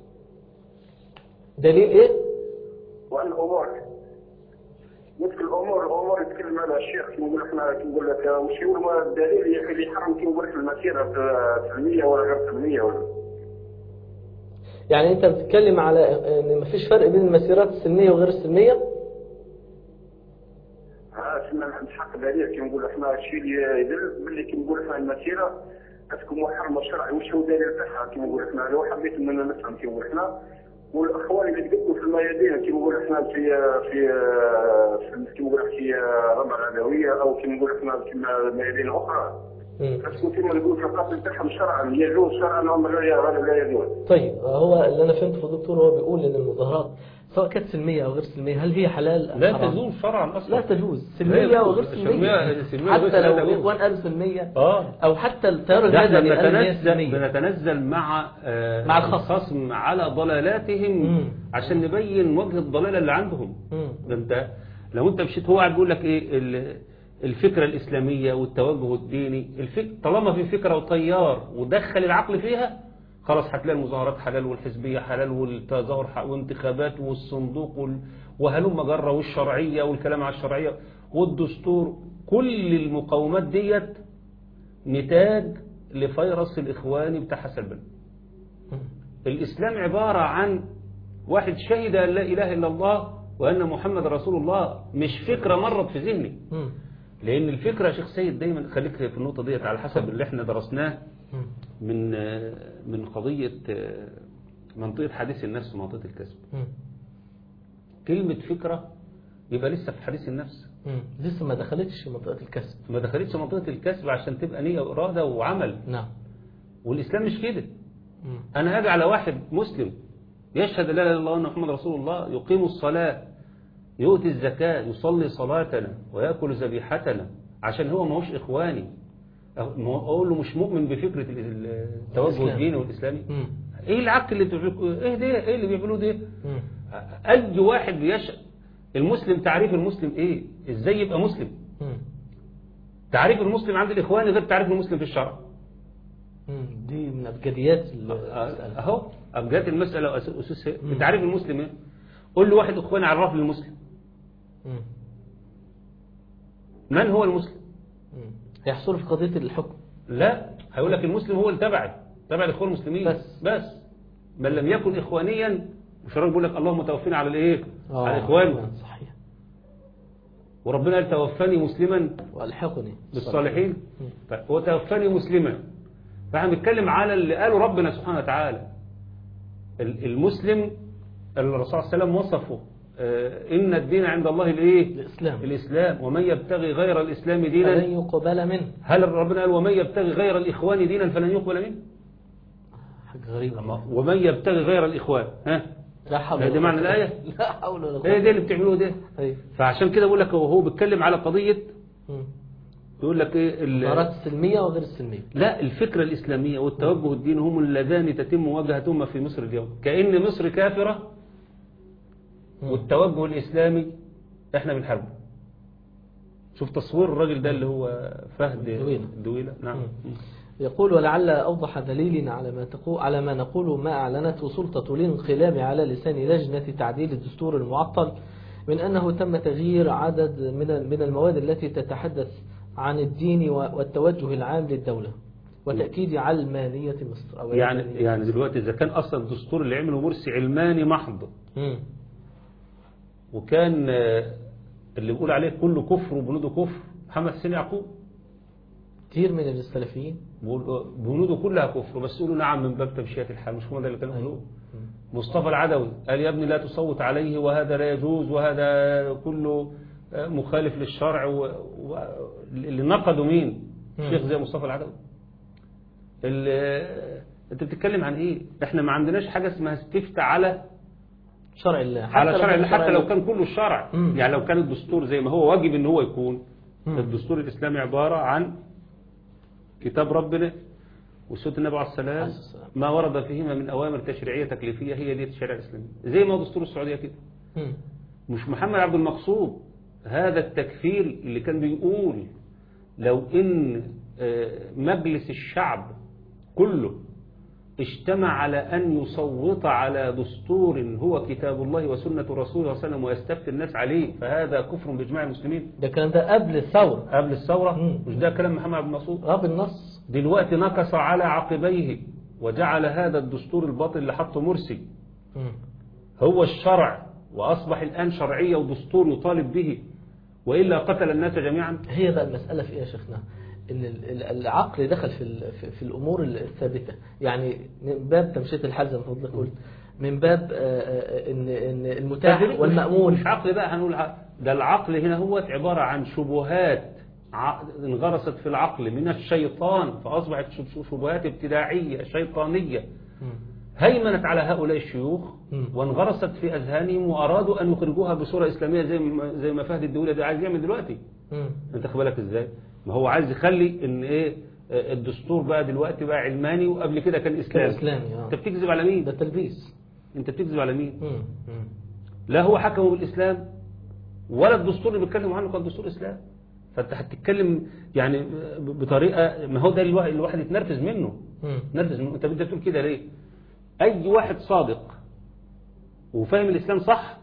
دليل إيه؟ والامور مثل الامور الامور يتكلم على الشيخ كما نقول احنا كما نقول لك آه، وش هو الم- الدليل اللي يحرم كما قلت المسيرة آه، سلمية ولا غير سلمية ولا يعني أنت بتتكلم على إن مفيش فرق بين المسيرات السلمية وغير السلمية؟ ها سمع الحق دليل كي نقول احنا الشيء اللي يدل باللي كي نقول احنا المسيره تكون محرمه شرعي وش هو الدليل تاعها كي نقول احنا لو حبيت اننا نفهم كي نقول احنا والاخوان اللي تقدموا في الميادين كي نقول احنا في في في كي نقول في ربع العلويه او كي نقول احنا في الميادين الاخرى مم. تكون فيما نقول في القتل تاعهم شرعا يجوز شرعا او لا لا يجوز طيب هو اللي انا فهمته دكتور هو بيقول ان المظاهرات سواء كانت سلميه او غير سلميه هل هي حلال أم لا حرام؟ تزول شرعا اصلا لا تجوز لا سلميه يجوز. وغير سلمية- سلميه سلمية حتى وغير لو سلمية. الاخوان قالوا سلميه اه او حتى التيار ده احنا المدني قال ان هي بنتنزل سلميه بنتنزل مع آه، مع الخصم. الخصم على ضلالاتهم مم. عشان نبين وجه الضلاله اللي عندهم مم. ده انت لو انت مشيت هو قاعد بيقول لك ايه ال- الفكره الاسلاميه والتوجه الديني الفك... طالما في فكره وتيار ودخل العقل فيها خلاص هتلاقي المظاهرات حلال والحزبيه حلال والتظاهر حق وانتخابات والصندوق وال... وهلم جره والشرعيه والكلام على الشرعيه والدستور كل المقومات ديت نتاج لفيروس الاخواني بتاع حسن البنا مم. الإسلام عبارة عن واحد شهد أن لا إله إلا الله وأن محمد رسول الله مش فكرة مرت في ذهني مم. لأن الفكرة يا شيخ سيد دايما خليك في النقطة ديت على حسب اللي احنا درسناه مم. من آه، من قضية آه، منطقة حديث النفس ومنطقة الكسب مم. كلمة فكرة يبقى لسه في حديث النفس مم. لسه ما دخلتش منطقه الكسب ما دخلتش منطقة الكسب عشان تبقى نية وإرادة وعمل نعم والإسلام مش كده مم. أنا هاجي على واحد مسلم يشهد لا إله إلا الله وأن محمد رسول الله يقيم الصلاة يؤتي الزكاة يصلي صلاتنا ويأكل ذبيحتنا عشان هو ما هوش إخواني أه- ما هو أقول له مش مؤمن بفكرة ال- التوجه الإسلام. الديني والإسلامي مم. إيه العك اللي بتعملوه إيه ده إيه اللي بيعملوه ده مم. أي واحد بيشهد المسلم تعريف المسلم إيه إزاي يبقى مسلم مم. تعريف المسلم عند الإخوان غير تعريف المسلم في الشرع مم. دي من ابجديات المساله اهو ابجات المساله واساسها مم. تعريف المسلم ايه قول له واحد اخواني عرف لي المسلم مم. من هو المسلم مم. هيحصلوا في قضيه الحكم لا هيقول لك المسلم هو اللي تبعي تبع الاخوان المسلمين بس. بس من لم يكن اخوانيا مش الراجل بيقول لك اللهم توفني على الايه آه. على الاخوان نعم، صحيح وربنا قال توفني مسلما والحقني بالصالحين مم. طيب هو توفني مسلما فاحنا بنتكلم على اللي قاله ربنا سبحانه وتعالى ال- المسلم اللي الرسول صلى الله عليه وسلم وصفه آه، ان الدين عند الله الايه الاسلام الاسلام ومن يبتغي غير الاسلام فلن دينا يقبل منه هل ربنا قال ومن يبتغي غير الاخوان دينا فلن يقبل منه حاجه غريبه ومن يبتغي غير الاخوان ها لا حول هي دي ولا معنى قوة. الآية؟ لا حول ولا ايه قوه ده اللي بتعملوه ده ايوه فعشان كده بقول لك هو هو بيتكلم على قضيه مم. يقول لك ايه ال- القرارات السلميه وغير السلميه لا الفكرة الإسلامية والتوجه الديني هم اللذان تتم مواجهتهما في مصر اليوم كأن مصر كافرة مم. والتوجه الإسلامي احنا بنحاربه شوف تصوير الراجل ده اللي هو فهد الدويلة. الدويلة نعم مم. يقول ولعل أوضح دليل على ما تقول على ما نقول ما أعلنته سلطة الانقلاب على لسان لجنة تعديل الدستور المعطل من أنه تم تغيير عدد من من المواد التي تتحدث عن الدين و- والتوجه العام للدولة وتأكيد علمانية مصر أو يعني علمانية يعني دلوقتي إذا كان أصلا الدستور اللي عمله مرسي علماني محض مم. وكان آه، اللي بيقول عليه كله كفر وبنوده كفر محمد حسين يعقوب كثير من السلفيين بيقول بنوده كلها كفر بس يقولوا نعم من باب تمشية الحال مش هم ده اللي كانوا بيقولوه مصطفى العدوي قال يا ابني لا تصوت عليه وهذا لا يجوز وهذا كله مخالف للشرع و... و... اللي نقدوا مين مم. شيخ زي مصطفى العدوي اللي... انت بتتكلم عن ايه احنا ما عندناش حاجة اسمها استفتاء على شرع الله على لو شرع كان الله حتى لو الله. كان كله الشرع مم. يعني لو كان الدستور زي ما هو واجب ان هو يكون مم. الدستور الاسلامي عبارة عن كتاب ربنا وسنة النبي عليه السلام عليه السلام. ما ورد فيهما من أوامر تشريعية تكليفية هي دي الشريعة الإسلامية زي ما هو دستور السعودية كده مم. مش محمد عبد المقصود هذا التكفير اللي كان بيقول لو إن آه، مجلس الشعب كله اجتمع على أن يصوت على دستور هو كتاب الله وسنة رسوله صلى الله عليه وسلم ويستفتي الناس عليه فهذا كفر بإجماع المسلمين ده الكلام ده قبل الثورة قبل الثورة مم. مش ده كلام محمد عبد المقصود اه بالنص دلوقتي نكص على عقبيه وجعل هذا الدستور الباطل اللي حطه مرسي مم. هو الشرع وأصبح الآن شرعية ودستور يطالب به وإلا قتل الناس جميعا هي بقى المسألة في إيه يا شيخنا؟ إن ال- ال- العقل دخل في ال- في- في الأمور الثابتة، يعني من باب تمشية الحال زي ما فضلك قلت، من باب آه، آه، إن إن المتاح والمأمول مش عقل بقى هنقول ع- ده العقل هنا هو عبارة عن شبهات ع- انغرست في العقل من الشيطان فأصبحت شب- شبهات ابتداعية شيطانية مم. هيمنت على هؤلاء الشيوخ مم. وانغرست في أذهانهم وأرادوا أن يخرجوها بصورة إسلامية زي ما زي ما فهد الدولة ده عايز يعمل دلوقتي مم. انت خد بالك ازاي ما هو عايز يخلي ان ايه آه، الدستور بقى دلوقتي بقى علماني وقبل كده كان كان اسلامي إسلامي آه. انت بتكذب على مين ده تلبيس انت بتكذب على مين مم. مم. لا هو حكمه بالاسلام ولا الدستور اللي بيتكلم عنه كان دستور اسلام فانت هتتكلم يعني بطريقه ما هو ده الوا- الواحد يتنرفز منه مم. نرفز منه انت بدك تقول كده ليه اي واحد صادق وفاهم الاسلام صح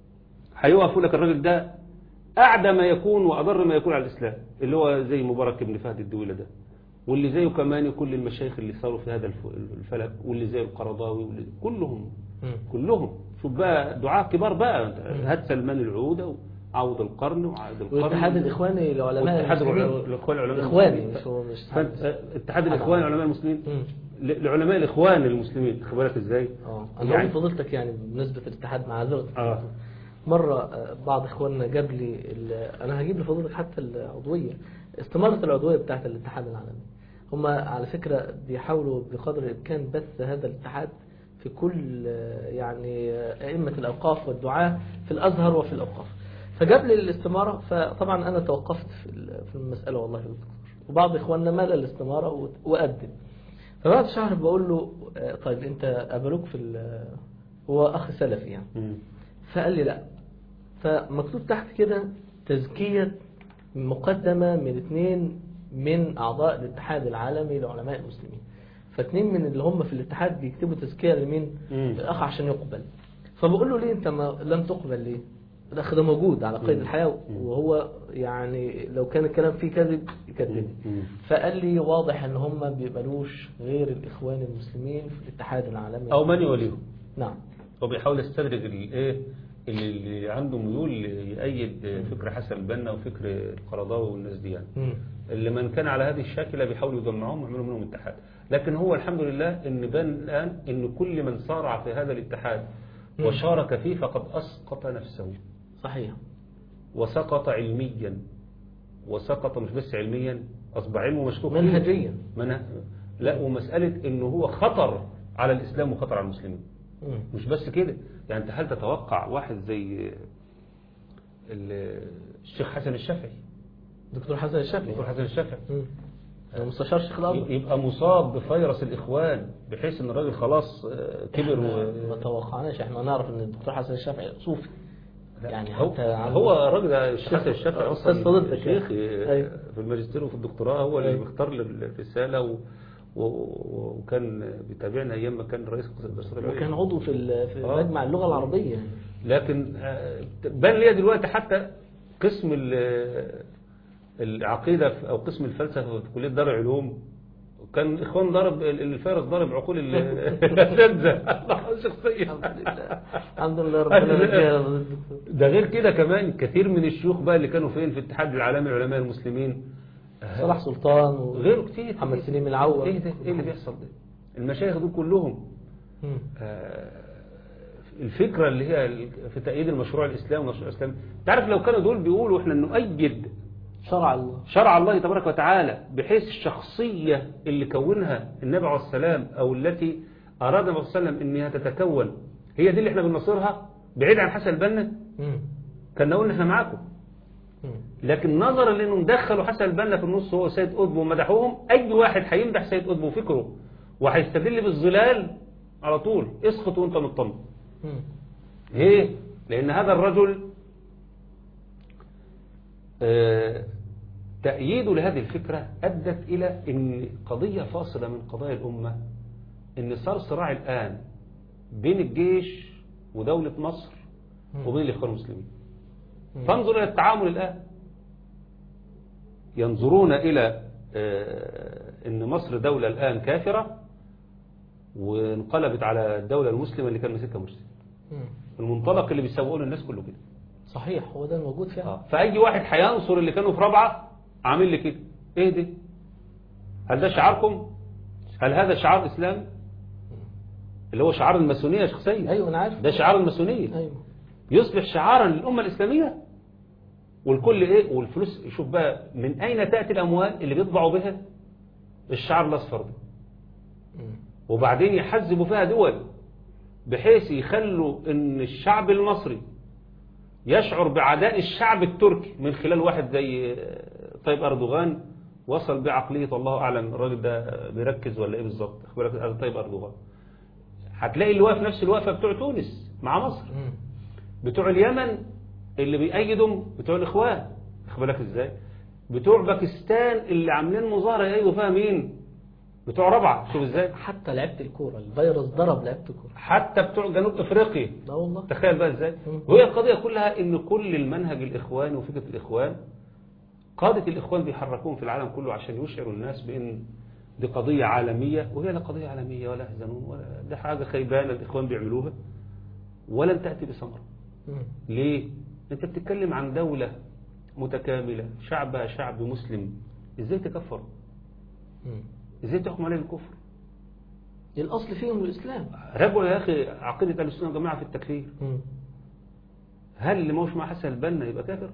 هيقف لك الراجل ده اعدى ما يكون واضر ما يكون على الاسلام اللي هو زي مبارك بن فهد الدويلة ده واللي زيه كمان كل المشايخ اللي صاروا في هذا الف- الفلك واللي زي القرضاوي واللي كلهم مم. كلهم شوف بقى دعاة كبار بقى هات سلمان العودة وعوض القرن وعائد القرن والاتحاد الإخواني لعلماء والاتحاد المسلمين. الإخوان العلماء إخواني المسلمين. مش هو مش فانت اتحاد الإخوان العلماء المسلمين مم. ل- لعلماء الإخوان المسلمين خد بالك ازاي اه انا يعني- يعني فضلتك يعني بمناسبه الاتحاد مع ذلك اه مره آه، بعض اخواننا جاب لي ال- انا هجيب لفضلتك حتى العضويه استماره العضويه بتاعت الاتحاد العالمي هم على فكره بيحاولوا بقدر الامكان بث هذا الاتحاد في كل آه، يعني آه، ائمه الاوقاف والدعاه في الازهر وفي الاوقاف فجاب لي الاستماره فطبعا انا توقفت في ال- في المساله والله يا دكتور وبعض اخواننا مال الاستماره و- وقدم فبعد شهر بقول له آه، طيب انت قبلوك في ال- هو اخ سلفي يعني مم. فقال لي لا فمكتوب تحت كده تزكية مقدمة من اثنين من أعضاء الاتحاد العالمي لعلماء المسلمين فاثنين من اللي هم في الاتحاد بيكتبوا تزكية لمين؟ مم. الأخ عشان يقبل فبقول له ليه أنت ما لم تقبل ليه؟ الأخ ده موجود على قيد مم. الحياة مم. وهو يعني لو كان الكلام فيه كذب يكذبني مم. فقال لي واضح ان هم ما بيقبلوش غير الاخوان المسلمين في الاتحاد العالمي أو من يوليهم نعم هو بيحاول يستدرج الايه اللي اللي عنده ميول يأيد فكر حسن البنا وفكر القرضاوي والناس دي يعني مم. اللي من كان على هذه الشاكلة بيحاولوا يجمعوهم ويعملوا منهم اتحاد لكن هو الحمد لله ان بان الآن ان كل من صارع في هذا الاتحاد مم. وشارك فيه فقد أسقط نفسه صحيح وسقط علميا وسقط مش بس علميا أصبح علمه مشكوك فيه. منهجيا من... لا ومسألة انه هو خطر على الإسلام وخطر على المسلمين مم. مش بس كده يعني انت هل تتوقع واحد زي ال- الشيخ حسن الشافعي دكتور حسن الشافعي الدكتور حسن الشافعي مم. ده مستشار شيخ الازهر يبقى مصاب بفيروس الإخوان بحيث ان الراجل خلاص آه، كبر ما و... توقعناش احنا نعرف ان الدكتور حسن الشافعي صوفي لا، يعني هو, حتى عنده- هو الراجل ده الشيخ حسن الشافعي أستاذ اصلا فضيلتك شيخ يعني. آه، أيوة. في الماجستير وفي الدكتوراه هو اللي أيوة. بيختار الرسالة و... و... وكان بيتابعنا ايام ما كان رئيس قسم الدراسات العليا. وكان عضو في ال- في آه. مجمع اللغه العربيه يعني لكن آه، بان لي دلوقتي حتى قسم ال- العقيدة في- أو قسم الفلسفة في كلية دار العلوم كان إخوان ضرب ال- الفيروس ضرب عقول ال- الأساتذة شخصيا الحمد لله الحمد لله ربنا يرجعها الدكتور ده غير كده كمان كثير من الشيوخ بقى اللي كانوا فين في الاتحاد العالمي لعلماء المسلمين صلاح سلطان و- غيره كتير محمد سليم العوض ايه ده ايه اللي بيحصل ده المشايخ دول كلهم مم. آه، الفكرة اللي هي ال- في تأييد المشروع الإسلامي والمشروع الإسلامي تعرف لو كانوا دول بيقولوا احنا نؤيد شرع الله شرع الله تبارك وتعالى بحيث الشخصية اللي كونها النبي عليه السلام أو التي أراد النبي صلى الله عليه وسلم أنها تتكون هي دي اللي احنا بننصرها بعيد عن حسن البنا مم. كان نقول احنا معاكم مم. لكن نظرا لانهم دخلوا حسن البنا في النص هو سيد قطب ومدحوهم اي واحد هيمدح سيد قطب وفكره وهيستدل بالظلال على طول اسقط وانت مطمن مم. ليه؟ لأن هذا الرجل آه، تأييده لهذه الفكرة أدت إلى أن قضية فاصلة من قضايا الأمة أن صار صراع الآن بين الجيش ودولة مصر وبين الإخوان المسلمين مم. فانظر إلى التعامل الآن ينظرون إلى آه، أن مصر دولة الآن كافرة وانقلبت على الدولة المسلمة اللي كان ماسكها مسلم مم. المنطلق اللي بيسوقه للناس كله كده صحيح هو ده الموجود فعلا آه. فأي واحد هينصر اللي كانوا في رابعة عامل لي كده ايه ده هل ده شعاركم هل هذا شعار اسلامي اللي هو شعار الماسونية شخصيا ايوه انا عارف ده شعار الماسونية ايوه يصبح شعارا للأمة الإسلامية والكل إيه والفلوس شوف بقى من أين تأتي الأموال اللي بيطبعوا بها الشعار الأصفر ده مم. وبعدين يحزبوا فيها دول بحيث يخلوا ان الشعب المصري يشعر بعداء الشعب التركي من خلال واحد زي طيب أردوغان وصل بعقلية الله أعلم الراجل ده بيركز ولا إيه بالظبط أخبرك طيب أردوغان هتلاقي اللي واقف نفس الوقفة بتوع تونس مع مصر مم. بتوع اليمن اللي بيأيدهم بتوع الإخوان أخد بالك إزاي بتوع باكستان اللي عاملين مظاهرة يأيدوا فيها مين بتوع رابعة شوف إزاي حتى لعبة الكورة الفيروس ضرب لعبة الكورة حتى بتوع جنوب أفريقيا لا والله تخيل بقى إزاي مم. وهي القضية كلها إن كل المنهج الإخواني وفكرة الإخوان قادة الإخوان بيحركوهم في العالم كله عشان يشعروا الناس بأن دي قضية عالمية وهي لا قضية عالمية ولا يحزنون ولا ده حاجة خيبانة الإخوان بيعملوها ولن تأتي بثمرة مم. ليه؟ أنت بتتكلم عن دولة متكاملة شعبها شعب مسلم إزاي تكفر؟ مم. إزاي تحكم عليه بالكفر؟ الأصل فيهم الإسلام راجعوا يا أخي عقيدة أهل السنة والجماعة في التكفير مم. هل اللي موش مع حسن البنا يبقى كافر؟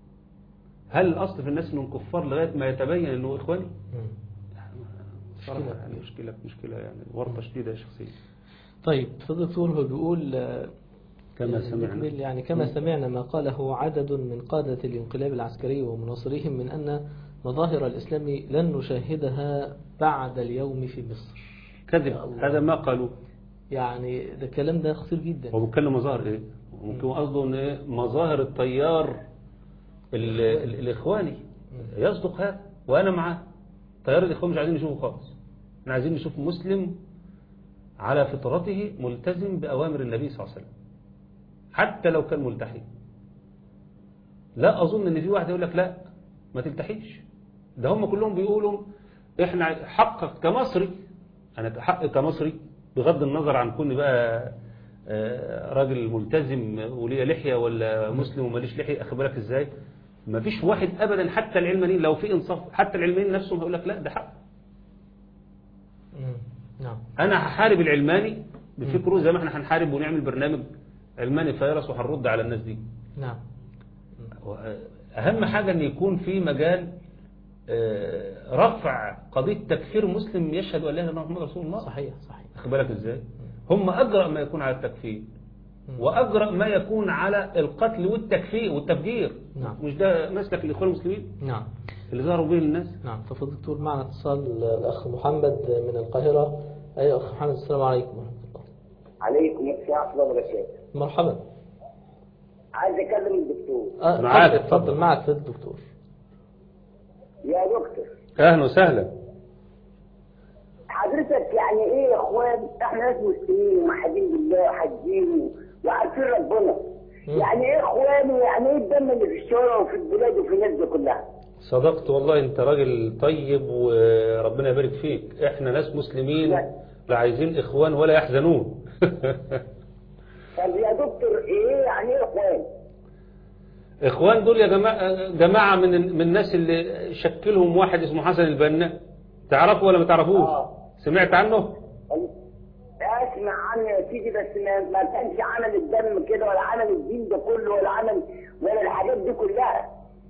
هل الأصل في الناس إنهم كفار لغاية ما يتبين إنه إخواني؟ مم. صراحة مشكلة. يعني مشكلة مشكلة يعني ورطة شديدة شخصية طيب الدكتور هو بيقول آه، كما يعني سمعنا نكمل يعني كما سمعنا ما قاله عدد من قادة الانقلاب العسكري ومناصريهم من أن مظاهر الإسلام لن نشاهدها بعد اليوم في مصر يا كذب الله. هذا ما قالوا يعني ده الكلام ده خطير جدا هو بيتكلم مظاهر ايه ممكن قصده ان ايه مظاهر التيار ال- ال- الاخواني يصدق هذا وانا معاه تيار الاخوان مش عايزين نشوفه خالص احنا عايزين نشوف مسلم على فطرته ملتزم باوامر النبي صلى الله عليه وسلم حتى لو كان ملتحي لا اظن ان في واحد يقول لك لا ما تلتحيش ده هم كلهم بيقولوا احنا حقك كمصري انا حق كمصري بغض النظر عن كوني بقى آه، راجل ملتزم وليه لحيه ولا مسلم وماليش لحيه اخد بالك ازاي ما فيش واحد ابدا حتى العلمانيين لو في انصاف حتى العلمانيين نفسهم هيقول لك لا ده حق مم. نعم انا هحارب العلماني بفكره زي ما احنا هنحارب ونعمل برنامج علماني فيروس وهنرد على الناس دي نعم أهم حاجة أن يكون في مجال آه، رفع قضية تكفير مسلم يشهد أن لا إله إلا الله محمد رسول الله صحيح صحيح أخد بالك إزاي هم أجرأ ما يكون على التكفير وأجرأ ما يكون على القتل والتكفير والتفجير نعم. مش ده مسلك الإخوان المسلمين نعم اللي ظهروا به للناس نعم تفضل دكتور معنا اتصال الأخ محمد من القاهرة أي أخ محمد السلام عليكم ورحمة الله عليكم السلام ورحمه الله وبركاته مرحبا عايز اكلم الدكتور آه، معاك، اتفضل اتفضل. اتفضل معك سيد الدكتور يا دكتور أهلا وسهلا حضرتك يعني ايه يا اخوان احنا ناس مسلمين وموحدين بالله حاجين وعارفين ربنا مم. يعني ايه اخواني يعني ايه الدم اللي في الشارع وفي البلاد وفي الناس دي كلها صدقت والله أنت راجل طيب وربنا يبارك فيك إحنا ناس مسلمين لا. لا عايزين إخوان ولا يحزنون طب يا دكتور ايه يعني ايه اخوان اخوان دول يا جماعه جماعه من من الناس اللي شكلهم واحد اسمه حسن البنا تعرفه ولا ما تعرفوش آه. سمعت عنه اسمع عنه يا سيدي بس ما, ما كانش عمل الدم كده ولا عمل الدين ده كله ولا عمل ولا الحاجات دي كلها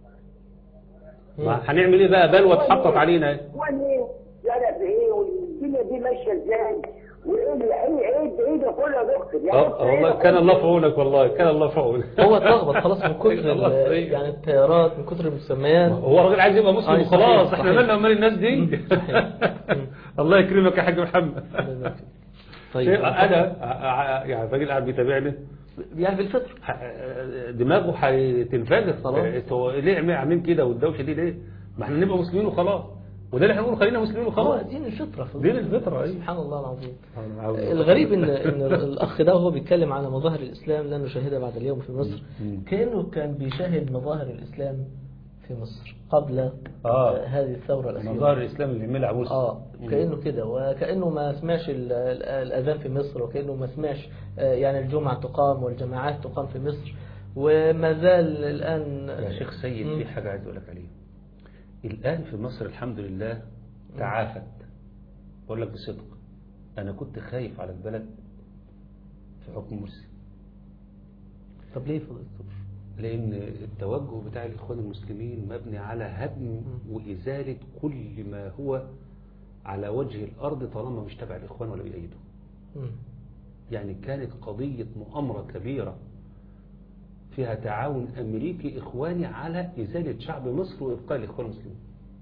ما هنعمل ايه بقى بلوى اتحطت علينا اهي. اخوان ايه جرى في ايه والدنيا دي ماشيه ازاي وايه اللي- ايه ايه ده- ايه ده كله يا دكتور يا اه دكتور إيه والله ده كان كله؟ الله في عونك والله كان الله في عونك هو اتلخبط خلاص من كتر الله ال- يصير. يعني التيارات من كتر المسميات هو الراجل عايز يبقى مسلم أي صحيح، وخلاص احنا صحيح. مالنا ومال الناس دي الله يكرمك يا حاج محمد طيب شيء انا ع- يعني الراجل قاعد بيتابعني يعني بالفطر ح- دماغه هتنفجر خلاص. هو ليه عم- عاملين كده والدوشه دي ليه؟ ما احنا نبقى مسلمين وخلاص وده اللي احنا بنقول خلينا مسلمين هو وخلاص دين الفطرة في دين الفطرة، أيوة. سبحان الله العظيم الغريب الغريب ان ان الاخ ده وهو بيتكلم عن مظاهر الاسلام لن نشاهدها بعد اليوم في مصر مم. كانه كان بيشاهد مظاهر الاسلام في مصر قبل آه. هذه الثوره الاخيره مظاهر الاسلام اللي عملها موسى اه كانه كده وكانه ما سمعش ال- ال- الاذان في مصر وكانه ما سمعش آه، يعني الجمعه تقام والجماعات تقام في مصر وما زال الآن يا شيخ سيد مم. في حاجة عايز أقول لك عليها الآن في مصر الحمد لله تعافت بقول لك بصدق أنا كنت خايف على البلد في حكم مرسي طب ليه فضيلة الدكتور؟ لأن التوجه بتاع الإخوان المسلمين مبني على هدم وإزالة كل ما هو على وجه الأرض طالما مش تبع الإخوان ولا بيأيده مم. يعني كانت قضية مؤامرة كبيرة فيها تعاون أمريكي إخواني على إزالة شعب مصر وإبقاء الإخوان المسلمين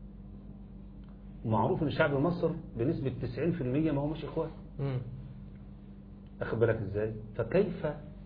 معروف أن شعب مصر بنسبة 90% ما هو مش إخوان مم. أخد بالك إزاي فكيف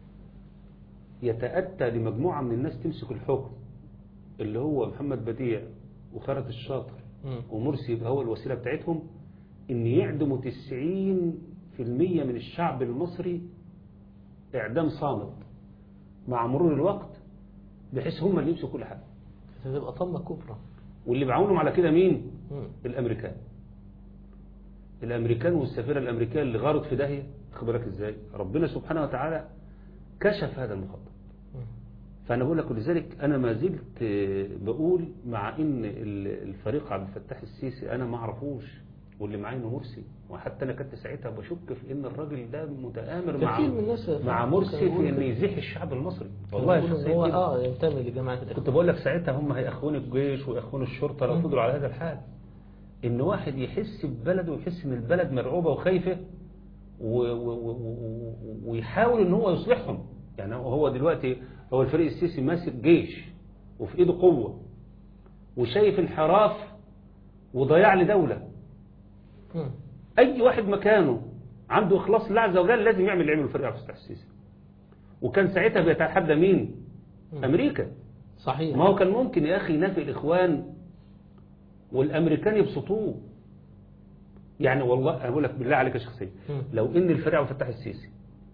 يتأتى لمجموعة من الناس تمسك الحكم اللي هو محمد بديع وخالد الشاطر مم. ومرسي يبقى هو الوسيلة بتاعتهم ان يعدموا 90% من الشعب المصري اعدام صامت مع مرور الوقت بحيث هم اللي يمسكوا كل حاجة هتبقى طمة كبرى واللي بعونهم على كده مين مم. الامريكان الامريكان والسفيرة الامريكية اللي غارت في داهية خد بالك ازاي ربنا سبحانه وتعالى كشف هذا المخطط مم. فأنا بقول لك ولذلك أنا ما زلت آه، بقول مع إن ال- الفريق عبد الفتاح السيسي أنا ما أعرفوش واللي معاه إنه مرسي وحتى أنا كنت ساعتها بشك في إن الراجل ده متآمر مع كثير من الناس مع مرسي كانوا في بيقولوا إن يزيح الشعب المصري والله والله شخصيا هو كده. اه ينتمي لجماعة الإخوان كنت بقول لك ساعتها هم هيأخون الجيش ويأخون الشرطة لو مم. فضلوا على هذا الحال إن واحد يحس ببلده ويحس إن البلد مرعوبة وخايفة و- و- و- و- ويحاول إن هو يصلحهم يعني هو دلوقتي هو الفريق السيسي ماسك جيش وفي إيده قوة وشايف انحراف وضياع لدولة مم. أي واحد مكانه عنده إخلاص لله عز وجل لازم يعمل اللي يعمله الفريق عبد الفتاح السيسي وكان ساعتها بيتحدى مين؟ مم. أمريكا صحيح ما هو كان ممكن يا أخي ينافي الإخوان والأمريكان يبسطوه يعني والله أقول لك بالله عليك شخصيا مم. لو إن الفريق عبد الفتاح السيسي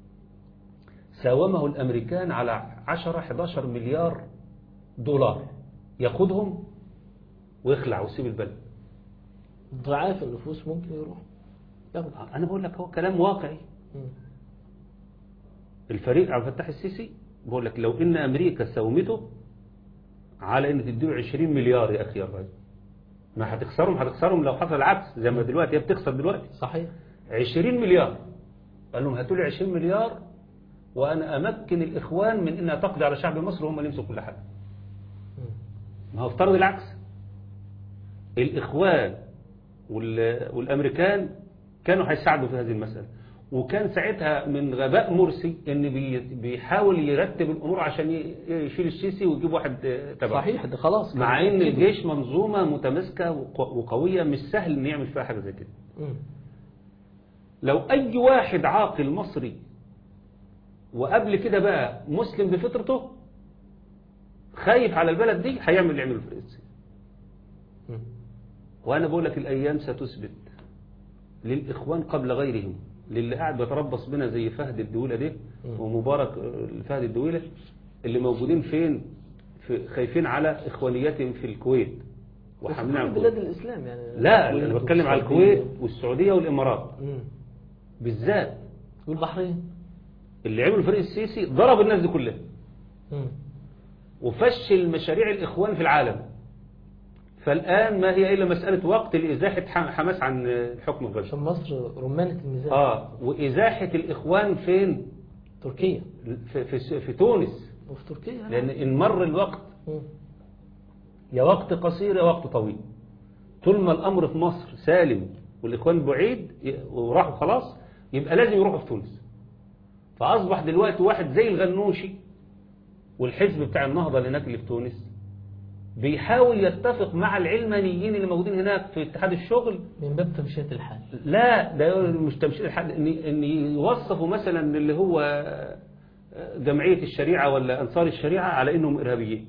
ساومه الأمريكان على 10 11 مليار دولار ياخدهم ويخلع ويسيب البلد ضعاف النفوس ممكن يروح ياخد أنا بقول لك هو كلام واقعي مم. الفريق عبد الفتاح السيسي بقول لك لو إن أمريكا ساومته على إن تديله 20 مليار يا أخي يا راجل ما هتخسرهم هتخسرهم لو حصل العكس زي ما دلوقتي هي بتخسر دلوقتي صحيح 20 مليار قال لهم هاتوا لي 20 مليار وانا امكن الاخوان من انها تقضي على شعب مصر وهم اللي يمسكوا كل حاجه مم. ما هو افترض العكس الاخوان وال- والامريكان كانوا هيساعدوا في هذه المساله وكان ساعتها من غباء مرسي ان بي- بيحاول يرتب الامور عشان ي- يشيل السيسي ويجيب واحد آه، تبعه صحيح ده خلاص مع كان ان كده. الجيش منظومه متماسكه وق- وقويه مش سهل ان يعمل فيها حاجه زي كده مم. لو أي واحد عاقل مصري وقبل كده بقى مسلم بفطرته خايف على البلد دي هيعمل اللي يعمله في السيسي مم. وأنا بقول لك الأيام ستثبت للإخوان قبل غيرهم للي قاعد بيتربص بنا زي فهد الدولة ده مم. ومبارك آه، فهد الدولة اللي موجودين فين في خايفين على إخوانياتهم في الكويت وحاملين على وفي بلاد الكويت الإسلام يعني لا الكويت أنا بتكلم على والسعودية. الكويت والسعودية والإمارات مم. بالذات والبحرين اللي عملوا فريق السيسي ضرب الناس دي كلها مم. وفشل مشاريع الإخوان في العالم فالآن ما هي إلا مسألة وقت لإزاحة حم- حماس عن الحكم في غزة عشان مصر رمانة الميزان آه وإزاحة الإخوان فين تركيا في, في, في تونس وفي تركيا لأن إن مر الوقت مم. يا وقت قصير يا وقت طويل طول ما الأمر في مصر سالم والإخوان بعيد ي- وراحوا خلاص يبقى لازم يروحوا في تونس فأصبح دلوقتي واحد زي الغنوشي والحزب بتاع النهضة اللي هناك اللي في تونس بيحاول يتفق مع العلمانيين اللي موجودين هناك في اتحاد الشغل من باب تمشية الحال لا ده مش تمشي الحد ان ان يوصفوا مثلا اللي هو جمعية الشريعة ولا أنصار الشريعة على إنهم إرهابيين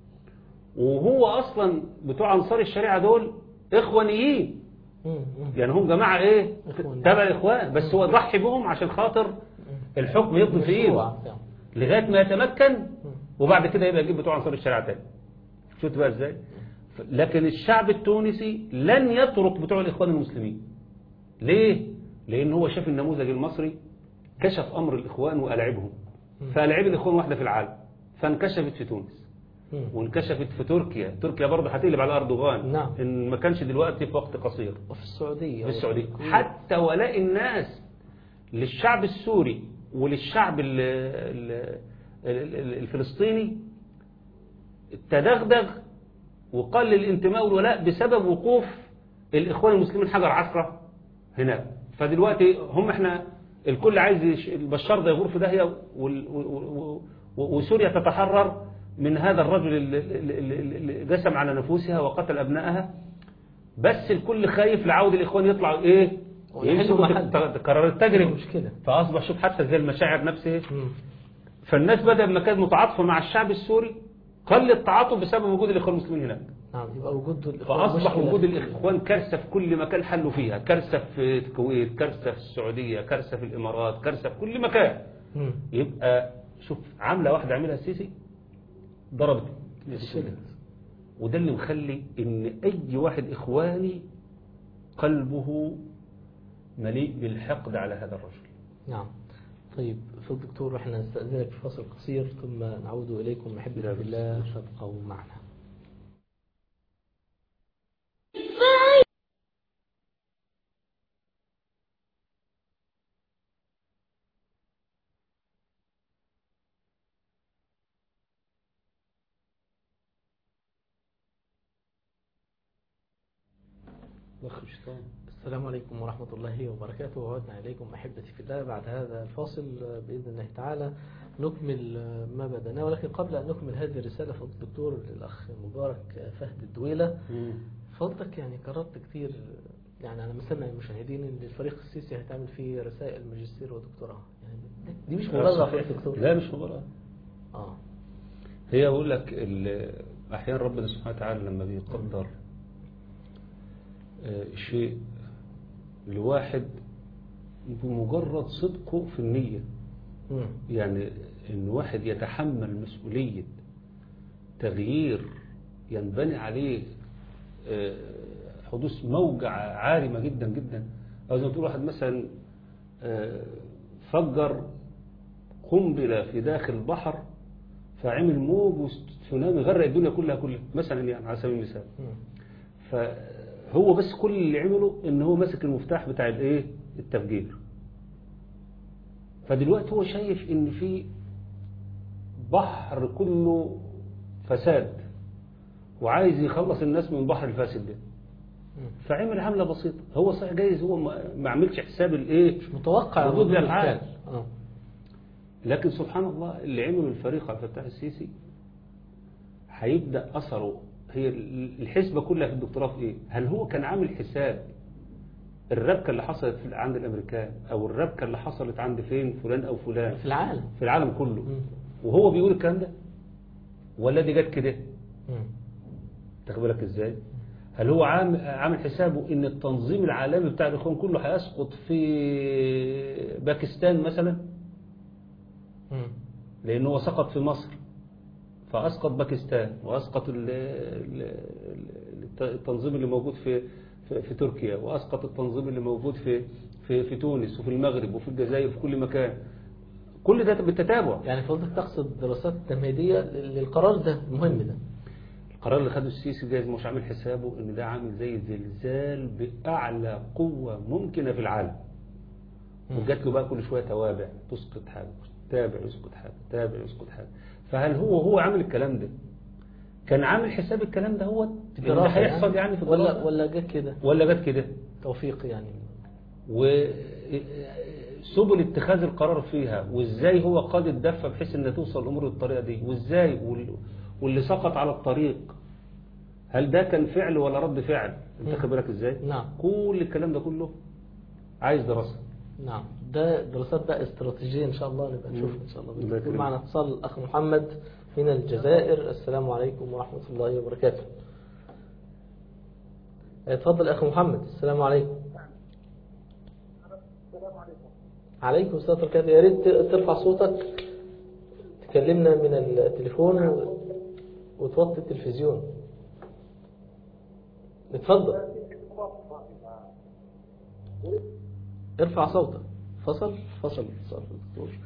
وهو أصلا بتوع أنصار الشريعة دول إخوانيين مم. مم. يعني هم جماعة إيه إخوانيين. تبع الإخوان بس هو ضحي بهم عشان خاطر الحكم يفضل في إيده مشروع فعلا. لغاية ما يتمكن مم. وبعد كده يبقى يجيب بتوع أنصار الشريعة تاني شفت بقى إزاي ف- لكن الشعب التونسي لن يترك بتوع الإخوان المسلمين ليه لأن هو شاف النموذج المصري كشف أمر الإخوان وألعبهم مم. فألعب الإخوان واحدة في العالم فانكشفت في تونس مم. وانكشفت في تركيا تركيا برضه هتقلب على أردوغان نعم. إن ما كانش دلوقتي في وقت قصير وفي السعودية في السعودية والكويت. حتى ولاء الناس للشعب السوري وللشعب ال- ال- ال- ال- الفلسطيني تدغدغ وقل الانتماء والولاء بسبب وقوف الإخوان المسلمين حجر عسرة هناك فدلوقتي هم احنا الكل عايز يش- البشار ده يغور في داهية وال- و- و- و- وسوريا تتحرر من هذا الرجل اللي- اللي اللي- اللي جسم على نفوسها وقتل أبنائها بس الكل خايف لعود الإخوان يطلعوا إيه ويحلوا يمسكوا محل. في قرار التجربة مشكلة. فأصبح شوف حتى زي المشاعر نفسها مم. فالناس بدل ما كانت متعاطفة مع الشعب السوري قل التعاطف بسبب وجود الإخوان المسلمين هناك نعم يبقى وجود الإخوان فأصبح مشكلة. وجود الإخوان كارثة في كل مكان حلوا فيها كارثة في الكويت كارثة في السعودية كارثة في الإمارات كارثة في كل مكان مم. يبقى شوف عاملة واحدة عملها السيسي ضربت الشدة. وده اللي مخلي ان اي واحد اخواني قلبه مليء بالحقد على هذا الرجل نعم طيب فضل دكتور احنا نستأذنك في فاصل قصير ثم نعود إليكم محبة لا في بأس. الله فابقوا معنا ضخ الشيطان السلام عليكم ورحمة الله وبركاته وعدنا إليكم أحبتي في الله بعد هذا الفاصل بإذن الله تعالى نكمل ما بدأناه ولكن قبل أن نكمل هذه الرسالة فضل الدكتور الأخ مبارك فهد الدويلة فضلك يعني قررت كتير يعني أنا مسمع المشاهدين إن الفريق السيسي هتعمل فيه رسائل ماجستير ودكتوراه يعني دي مش مبالغة في الدكتور لا مش مبالغة آه هي أقول لك ال- أحيانا ربنا سبحانه وتعالى لما بيقدر آه، شيء لواحد بمجرد صدقه في النية مم. يعني ان واحد يتحمل مسؤولية تغيير ينبني عليه آه، حدوث موجع عارمة جدا جدا او زي ما تقول واحد مثلا آه، فجر قنبلة في داخل البحر فعمل موج وتسونامي غرق الدنيا كلها كلها مثلا يعني على سبيل المثال مم. فهو بس كل اللي عمله ان هو ماسك المفتاح بتاع الايه التفجير فدلوقتي هو شايف ان في بحر كله فساد وعايز يخلص الناس من البحر الفاسد ده مم. فعمل عملة بسيطة هو صحيح جايز هو ما ما عملش حساب الايه مش متوقع ردود ردود الأفعال. الفعل. آه لكن سبحان الله اللي عمله الفريق عبد الفتاح السيسي هيبدأ أثره هي الحسبة كلها في الدكتوراه في إيه؟ هل هو كان عامل حساب الربكة اللي حصلت في عند الأمريكان أو الربكة اللي حصلت عند فين فلان أو فلان في العالم في العالم كله مم. وهو بيقول الكلام ده ولا دي جت كده مم. تاخد بالك ازاي هل هو عام- عامل حسابه ان التنظيم العالمي بتاع الاخوان كله هيسقط في باكستان مثلا مم. لأنه هو سقط في مصر فأسقط باكستان وأسقط ال- ال- ال- التنظيم اللي موجود في في, في تركيا وأسقط التنظيم اللي موجود في في في تونس وفي المغرب وفي الجزائر وفي كل مكان كل ده بالتتابع يعني فضلك تقصد دراسات تمهيدية للقرار ده المهم ده القرار اللي خده السيسي جايز مش عامل حسابه ان ده عامل زي زلزال بأعلى قوة ممكنة في العالم مم. وجات له بقى كل شوية توابع تسقط حاجة تابع يسقط حاجة تابع يسقط حاجة فهل هو هو عامل الكلام ده كان عامل حساب الكلام ده هو في ده الدراسة هيحصل يعني في ولا الدراسة ولا جت كده ولا جت كده توفيق يعني وسبل اتخاذ القرار فيها وازاي هو قاد الدفة بحيث ان توصل الامور بالطريقة دي وازاي وال- واللي سقط على الطريق هل ده كان فعل ولا رد فعل انت مم. خد بالك ازاي نعم كل الكلام ده كله عايز دراسة نعم ده دراسات بقى استراتيجية إن شاء الله نبقى نشوف إن شاء الله الله يكون يكرمك. معنا اتصال الأخ محمد من الجزائر السلام عليكم ورحمة الله وبركاته اتفضل أخ محمد السلام عليكم عليكم السلام ورحمة الله وبركاته يا ريت ترفع صوتك تكلمنا من التليفون و- وتوطي التلفزيون اتفضل ارفع صوتك فصل فصل الاتصال دكتور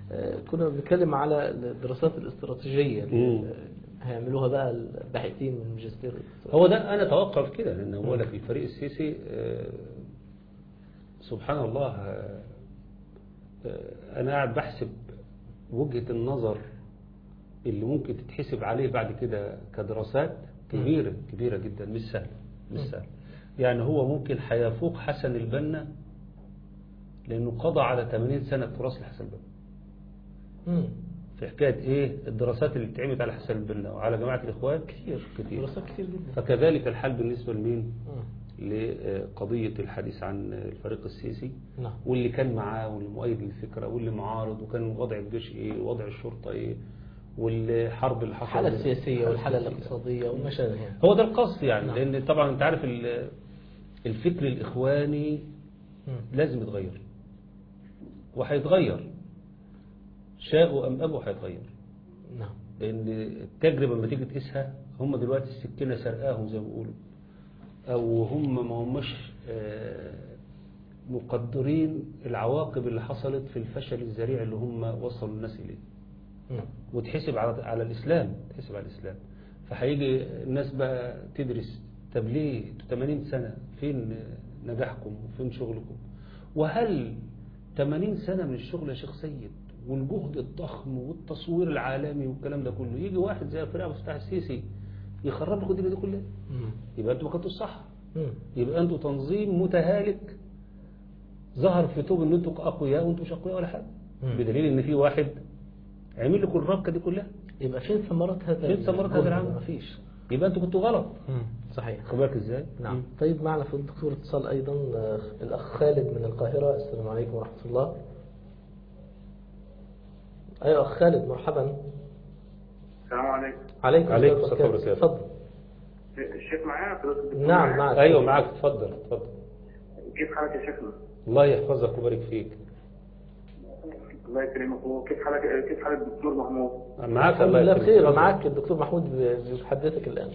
آه، كنا بنتكلم على الدراسات الاستراتيجية اللي مم. هيعملوها بقى الباحثين من الماجستير هو ده انا توقف كده لان هو لك الفريق السيسي آه، سبحان الله آه، آه، انا قاعد بحسب وجهة النظر اللي ممكن تتحسب عليه بعد كده كدراسات كبيرة كبيرة جدا مش سهل مش سهل يعني هو ممكن هيفوق حسن البنا لانه قضى على 80 سنة تراث لحسن البنا مم. في حكاية ايه الدراسات اللي اتعملت على حسن البنا وعلى جماعة الاخوان كتير كتير دراسات كتير جدا فكذلك الحال بالنسبة لمين مم. لقضية الحديث عن الفريق السيسي نعم واللي كان معاه واللي مؤيد للفكرة واللي معارض وكان وضع الجيش ايه ووضع الشرطة ايه والحرب اللي حصلت الحالة السياسية والحالة السياسية. الاقتصادية والمشاغل يعني هو ده القصد يعني نعم. لان طبعا انت عارف ال- الفكر الاخواني مم. لازم يتغير وهيتغير شاءوا ام ابوا هيتغير نعم لان التجربة لما تيجي تقيسها هم دلوقتي السكينة سرقاهم زي ما بيقولوا او هم ما هماش آه، مقدرين العواقب اللي حصلت في الفشل الذريع اللي هم وصلوا الناس اليه مم. وتحسب على على الاسلام تحسب على الاسلام فهيجي الناس بقى تدرس طب ليه انتوا 80 سنه فين نجاحكم وفين شغلكم وهل 80 سنه من الشغل يا شيخ سيد والجهد الضخم والتصوير العالمي والكلام ده كله يجي واحد زي فريق ابو فتح السيسي يخرب لكم الدنيا دي كلها مم. يبقى انتوا ما كنتوش صح مم. يبقى انتوا تنظيم متهالك ظهر في توب ان انتوا اقوياء وانتوا مش اقوياء ولا حاجه مم. بدليل ان في واحد عمل لكم الربكه دي كلها يبقى فين ثمرات هذا فين ثمرات هذا الجهد؟ العمل؟ مفيش يبقى انتوا كنتوا غلط صحيح خد بالك ازاي نعم مم. طيب معنا في الدكتور اتصال أيضا آه، الأخ خالد من القاهرة السلام عليكم ورحمة الله أيوة أخ خالد مرحبا السلام عليكم عليكم عليكم السلام السلام وبركاته. وبركاته. تفضل الشيخ معايا حضرتك الدكتور نعم معايا؟ معك ايوه معاك اتفضل اتفضل كيف حالك يا شيخنا؟ الله يحفظك ويبارك فيك الله يكرمك وكيف حالك كيف حالك الدكتور محمود؟ معاك الحمد الله لله يكرمك. بخير اتفضل. معك الدكتور محمود بيحدثك الآن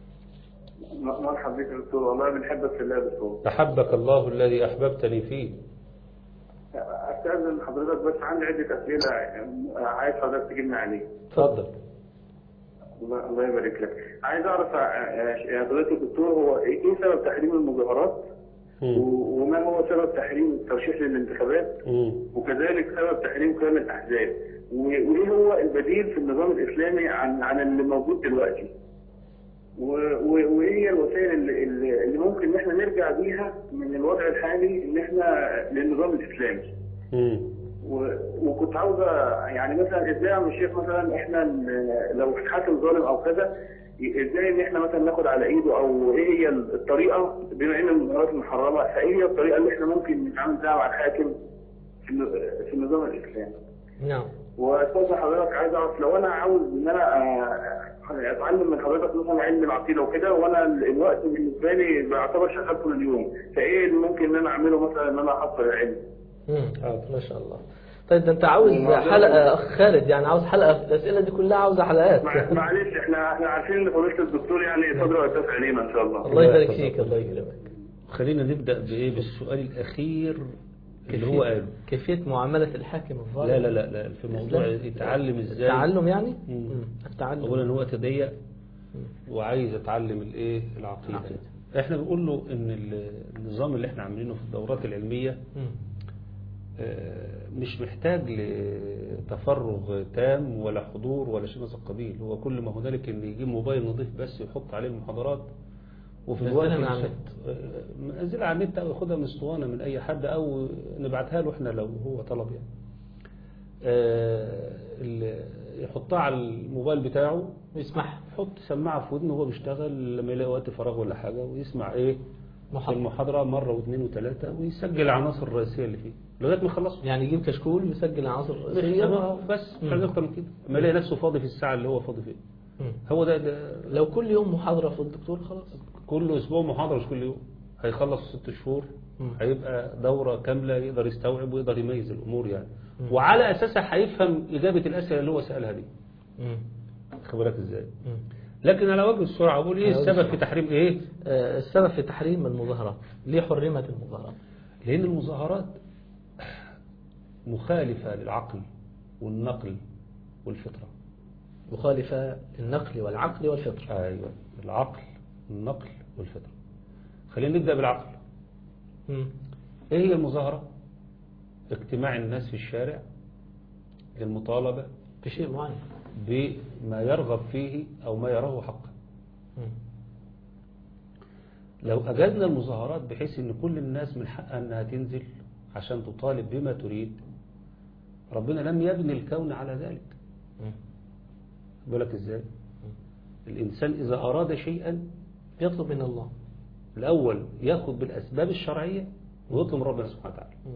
م- مرحبا بك يا دكتور والله بنحبك في الله يا دكتور. احبك الله الذي احببتني فيه استاذن حضرتك بس عندي عده اسئله عايز حضرتك تجيبني عليه. اتفضل الله الله يبارك لك. عايز اعرف يا- يا حضرتك الدكتور هو ايه سبب تحريم المظاهرات؟ مم. و- وما هو سبب تحريم الترشيح للانتخابات؟ مم. وكذلك سبب تحريم قيام الاحزاب و- وايه هو البديل في النظام الاسلامي عن عن اللي موجود دلوقتي و- و- وايه هي الوسائل اللي, اللي اللي ممكن ان احنا نرجع بيها من الوضع الحالي ان احنا للنظام الاسلامي مم. و- وكنت عاوزه يعني مثلا ازاي يا عم الشيخ مثلا احنا ن- لو حاكم ظالم او كذا ازاي ان احنا مثلا ناخد على ايده او ايه هي الطريقه بما ان المظاهرات محرمه فايه هي الطريقه اللي احنا ممكن نتعامل بيها مع الحاكم في الن- في النظام الاسلامي نعم واستاذ حضرتك عايز اعرف لو انا عاوز ان انا آه، اتعلم من حضرتك مثلا علم العقيده وكده وانا ال- الوقت بالنسبه لي بعتبر شغال طول اليوم فايه اللي ممكن ان انا اعمله مثلا ان انا احصل العلم مم. حاضر. ما شاء الله طيب ده انت عاوز الموضوع حلقة ده- اخ خالد يعني عاوز حلقة الاسئلة دي كلها عاوزة حلقات مع- معلش احنا احنا عارفين ان فضيله الدكتور يعني صدره واساس علينا ان شاء الله الله يبارك فيك الله يكرمك خلينا نبدا بايه بالسؤال الاخير اللي هو قاله كيفية معاملة الحاكم الظالم لا لا لا لا في موضوع الإسلام. يتعلم ازاي التعلم يعني مم. مم. التعلم اولا هو ضيق وعايز اتعلم الايه العقيده العقيدة. احنا بنقول له ان ال- النظام اللي احنا عاملينه في الدورات العلميه مم. آه، مش محتاج لتفرغ تام ولا حضور ولا شيء من هذا القبيل هو كل ما هنالك ان يجيب موبايل نظيف بس يحط عليه المحاضرات وفي نزلها الوقت من على النت منزلها على النت او ياخدها من اسطوانه من اي حد او نبعتها له احنا لو هو طلب يعني آه، ال- يحطها على الموبايل بتاعه يسمح يحط سماعه في ودنه وهو بيشتغل لما يلاقي وقت فراغ ولا حاجه ويسمع ايه محاضرة. المحاضره مره واثنين وثلاثه ويسجل العناصر الرئيسيه اللي فيه لغايه ما يخلصوا يعني يجيب كشكول ويسجل العناصر بس الرئيسية بس مش مم. عايز اكتر من كده اما يلاقي نفسه فاضي في الساعه اللي هو فاضي فيها مم. هو ده, ده لو كل يوم محاضرة في الدكتور خلاص كل اسبوع محاضره مش كل يوم هيخلص في ست شهور مم. هيبقى دوره كامله يقدر يستوعب ويقدر يميز الامور يعني مم. وعلى اساسها هيفهم اجابه الاسئله اللي هو سالها دي مم. خد بالك ازاي مم. لكن على وجه السرعه اقول ايه على وجه السبب السرعة. في تحريم ايه آه، السبب في تحريم المظاهرات ليه حرمت المظاهرات لان المظاهرات مخالفه للعقل والنقل والفطرة مخالفة للنقل والعقل والفطرة أيوة العقل النقل والفطرة خلينا نبدأ بالعقل مم. إيه هي المظاهرة اجتماع الناس في الشارع للمطالبة في شيء معين بما يرغب فيه أو ما يراه حقا مم. لو أجدنا المظاهرات بحيث أن كل الناس من حقها أنها تنزل عشان تطالب بما تريد ربنا لم يبني الكون على ذلك مم. بالك إزاي الإنسان إذا أراد شيئا يطلب من الله الأول يأخذ بالأسباب الشرعية ويطلب من ربنا سبحانه وتعالى مم.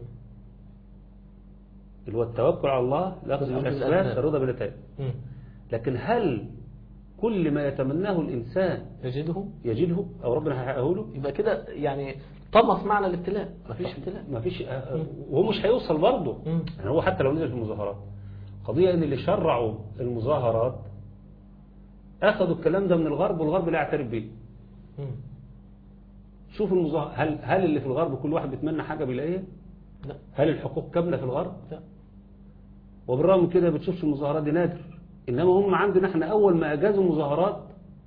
اللي هو التوكل على الله الأخذ الأخذ بالأسباب بالأسباب. الرضا بالنتائج مم. لكن هل كل ما يتمناه الإنسان يجده يجده أو ربنا هيحققه له يبقى كده يعني طمس معنى الابتلاء مفيش ابتلاء ما فيش وهو مش هيوصل برضه مم. يعني هو حتى لو نزل في المظاهرات قضية ان اللي شرعوا المظاهرات اخذوا الكلام ده من الغرب والغرب لا يعترف به مم. شوف المظاهرة هل هل اللي في الغرب كل واحد بيتمنى حاجة بيلاقيها لا هل الحقوق كاملة في الغرب لا وبالرغم من كده بتشوفش المظاهرات دي نادر انما هم عندنا احنا اول ما اجازوا المظاهرات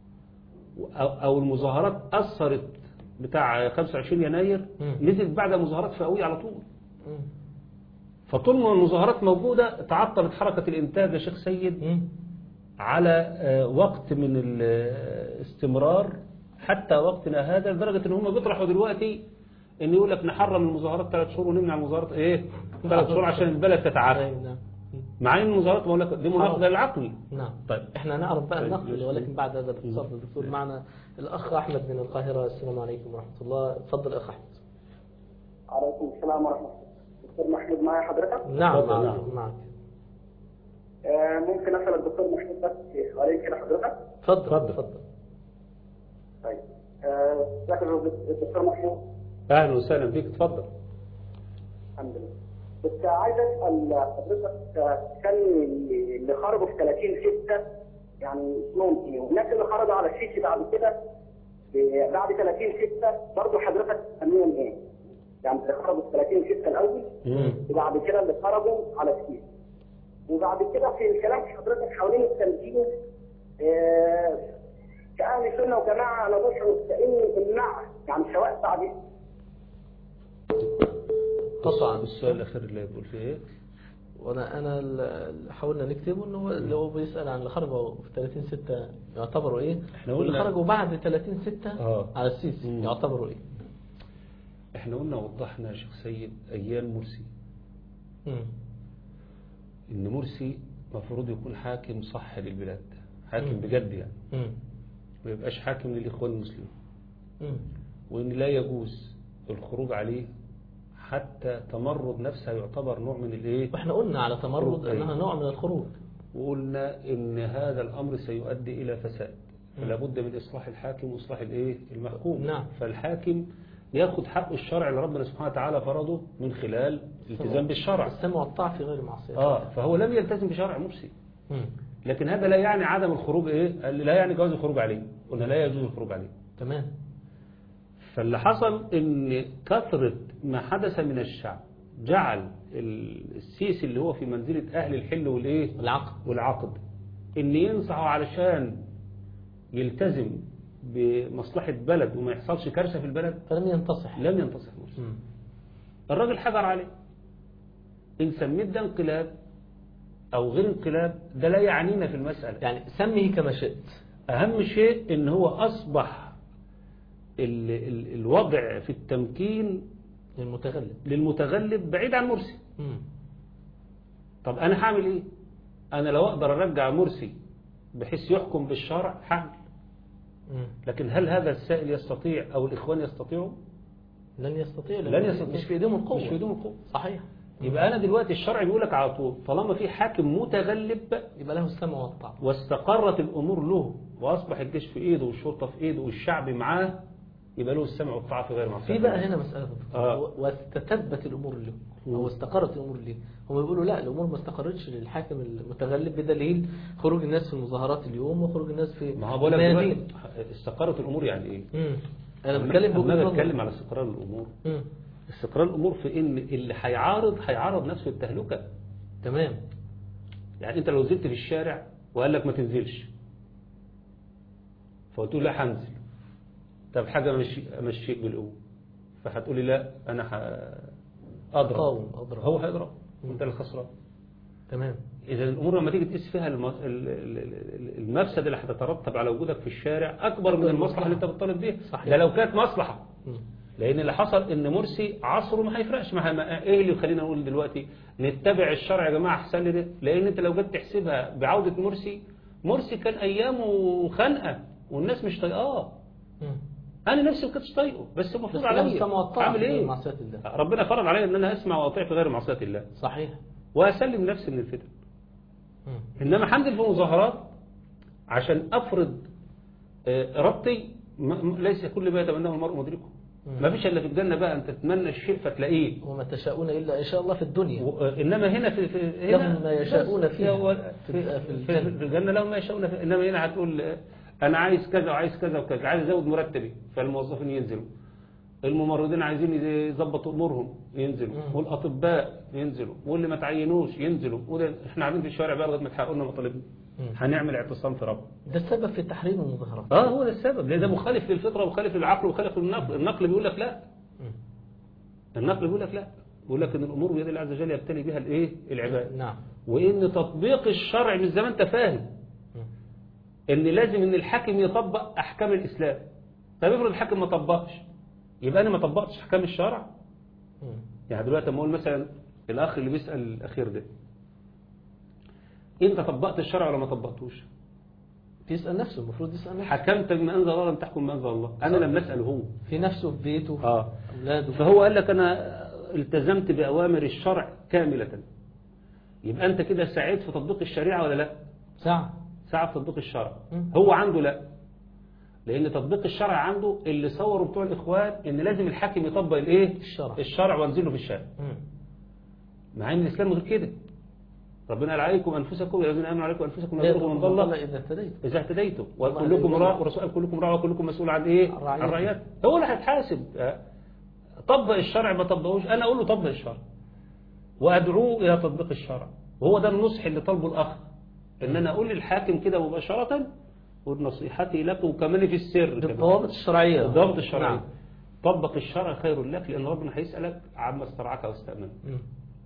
او أو المظاهرات اثرت بتاع 25 يناير مم. نزلت بعد مظاهرات فئوية على طول مم. فطول ما المظاهرات موجودة تعطلت حركة الإنتاج يا شيخ سيد مم. على آه، وقت من الاستمرار حتى وقتنا هذا لدرجة ان هم بيطرحوا دلوقتي ان يقول لك نحرم المظاهرات ثلاث شهور ونمنع المظاهرات ايه ثلاث شهور عشان البلد تتعافى أي نعم مم. مع ان المظاهرات بقول لك دي مناقضة للعقل نعم طيب احنا نعرف بقى طيب، النقل ماشي. ولكن بعد هذا باختصار الدكتور معنا الاخ احمد من القاهره السلام عليكم ورحمه الله تفضل اخ احمد عليكم السلام ورحمة الله دكتور محمود معايا حضرتك نعم تفضل، معك نعم. معك آه، ممكن أسأل الدكتور محمود بس سؤالين كده حضرتك تفضل تفضل. تفضل طيب آه، ازيك يا دكتور محمود اهلا وسهلا بيك اتفضل الحمد لله كنت عايز اسال حضرتك آه، كان اللي خرجوا في 30 6 يعني اسمهم ايه؟ والناس اللي خرجوا على السيسي بعد كده ب- بعد 30 6 برضه حضرتك تسميهم ايه؟ يعني اللي خرجوا في 30 6 الاول مم. وبعد كده اللي خرجوا على السيسي وبعد كده في الكلام حضرتك حوالين التمثيل آه، كأهل سنة وجماعة أنا بشعر كأن النعم يعني سواء بعد قطعا السؤال الاخير اللي بيقول فيه ايه وانا انا اللي حاولنا نكتبه انه هو اللي هو بيسال عن اللي خرجوا في 30 6 يعتبروا ايه إحنا واللي قلنا- خرجوا بعد 30 6 آه. على السيسي مم. يعتبروا ايه احنا قلنا وضحنا يا شيخ سيد ايام مرسي مم. ان مرسي مفروض يكون حاكم صح للبلاد حاكم مم. بجد يعني مم. ما يبقاش حاكم للاخوان المسلمين مم. وان لا يجوز الخروج عليه حتى تمرد نفسها يعتبر نوع من الايه واحنا قلنا على تمرد أيوة. انها نوع من الخروج وقلنا ان هذا الامر سيؤدي الى فساد مم. فلا بد من اصلاح الحاكم واصلاح الايه المحكوم نعم. فالحاكم ياخذ حق الشرع اللي ربنا سبحانه وتعالى فرضه من خلال الالتزام بالشرع السمع والطاعة في غير معصية اه فهو لم يلتزم بشرع مرسي مم. لكن هذا لا يعني عدم الخروج ايه قال لا يعني جواز الخروج عليه قلنا لا يجوز الخروج عليه تمام فاللي حصل ان كثرة ما حدث من الشعب جعل السيسي اللي هو في منزلة اهل الحل والايه العقد والعقد ان ينصحه علشان يلتزم بمصلحة بلد وما يحصلش كارثة في البلد فلم ينتصح لم ينتصح مرسي مم. الراجل حجر عليه إن سميت ده انقلاب أو غير انقلاب ده لا يعنينا في المسألة يعني سمه كما شئت أهم شيء إن هو أصبح ال ال الوضع في التمكين للمتغلب للمتغلب بعيد عن مرسي مم. طب أنا هعمل إيه أنا لو أقدر أرجع مرسي بحيث يحكم بالشرع هعمل مم. لكن هل هذا السائل يستطيع أو الإخوان يستطيعوا لن يستطيع لن لأن يستطيع. مش في ايديهم القوة مش في ايديهم القوة صحيح يبقى أنا دلوقتي الشرع بيقول لك على طول طالما في حاكم متغلب يبقى له السمع والطاعة واستقرت الأمور له وأصبح الجيش في إيده والشرطة في إيده والشعب معاه يبقى له السمع والطاعة في غير معصية في بقى هنا مسألة دكتور. آه. و- واستتبت الأمور له مم. أو استقرت الأمور له هم بيقولوا لا الأمور ما استقرتش للحاكم المتغلب بدليل خروج الناس في المظاهرات اليوم وخروج الناس في ما هو بقول لك الميادين. دلوقتي استقرت الأمور يعني إيه؟ مم. أنا بتكلم أما بوجهة أنا نظر. بتكلم على استقرار الأمور مم. استقرار الأمور في إن اللي هيعارض هيعارض نفسه التهلكة تمام يعني انت لو نزلت في الشارع وقال لك ما تنزلش فقلت له لا هنزل طب حاجة مشي امشيك بالقوة فهتقولي لا انا ه- اضرب قاوم، أضرب. هو هيضرب وانت اللي خسران تمام إذا الأمور لما تيجي تقيس فيها الم- ال- ال- ال- المفسدة اللي هتترتب على وجودك في الشارع أكبر من المصلحة اللي أنت بتطالب بيها صحيح. ده لو كانت مصلحة مم. لأن اللي حصل إن مرسي عصره ما هيفرقش مع ما إيه اللي يخلينا نقول دلوقتي نتبع الشرع يا جماعة أحسن لي ده لأن أنت لو جيت تحسبها بعودة مرسي مرسي كان أيامه خنقة والناس مش طايقاه مم. أنا نفسي ما كنتش طايقه بس المفروض بس كان عليا سمع والطاعة أعمل من إيه؟ معصية الله. ربنا فرض عليا إن أنا أسمع وأطيع في غير معصية الله صحيح وأسلم نفسي من الفتن مم. إنما حمد في مظاهرات عشان أفرض آه، إرادتي ما- ما- ليس كل ما يتمناه المرء مدركه مم. ما فيش إلا في الجنة بقى أنت تتمنى الشيء فتلاقيه وما تشاءون إلا إن شاء الله في الدنيا و- آه، إنما هنا في, في هنا لهم ما يشاءون بس فيها. هو- في- في, في في, الجنة. في الجنة لهم ما يشاءون فيها إنما هنا هتقول آه، أنا عايز كذا وعايز كذا وكذا عايز أزود مرتبي فالموظفين ينزلوا الممرضين عايزين يظبطوا امورهم ينزلوا مم. والاطباء ينزلوا واللي ما تعينوش ينزلوا وده احنا قاعدين في الشوارع بقى لغايه ما تحققوا لنا مطالبنا مم. هنعمل اعتصام في رب ده السبب في تحريم المظاهرات اه هو ده السبب لان ده مخالف للفطره ومخالف للعقل ومخالف للنقل النقل بيقول لك لا مم. النقل بيقول لك لا بيقول لك ان الامور بيد الله عز وجل يبتلي بها الايه العباد نعم وان تطبيق الشرع مش زي ما انت فاهم مم. ان لازم ان الحاكم يطبق احكام الاسلام طب افرض الحاكم ما طبقش يبقى انا ما طبقتش احكام الشرع مم. يعني دلوقتي لما اقول مثلا الاخ اللي بيسال الاخير ده انت طبقت الشرع ولا ما طبقتوش بيسأل نفسه المفروض يسأل نفسه حكمت بما انزل الله لم تحكم بما انزل الله انا لما اساله هو في نفسه في بيته في اه أولاده فهو قال لك انا التزمت باوامر الشرع كامله يبقى انت كده سعيد في تطبيق الشريعه ولا لا ساعة سعى في تطبيق الشرع مم. هو عنده لا لان تطبيق الشرع عنده اللي صوروا بتوع الاخوان ان لازم الحاكم يطبق الايه الشرع. الشرع وانزله في الشارع مم. مع ان الاسلام غير كده ربنا قال عليكم انفسكم يا الذين امنوا عليكم انفسكم لا لا يضركم من ضل الله إذا اهتديت اذا اهتديتم والله وكلكم عز راع وجل. والرسول قال كلكم راع وكلكم مسؤول عن ايه عن رعيته. عن رعيته هو اللي هيتحاسب آه. طبق الشرع ما طبقوش انا اقول له طبق الشرع وادعوه الى تطبيق الشرع وهو ده النصح اللي طلبه الاخ ان انا اقول للحاكم كده مباشره ونصيحتي لك وكمان في السر كمان. بالضوابط الشرعية الضابط الشرعي نعم. طبق الشرع خير لك لان ربنا هيسالك عما استرعاك واستامنك مم.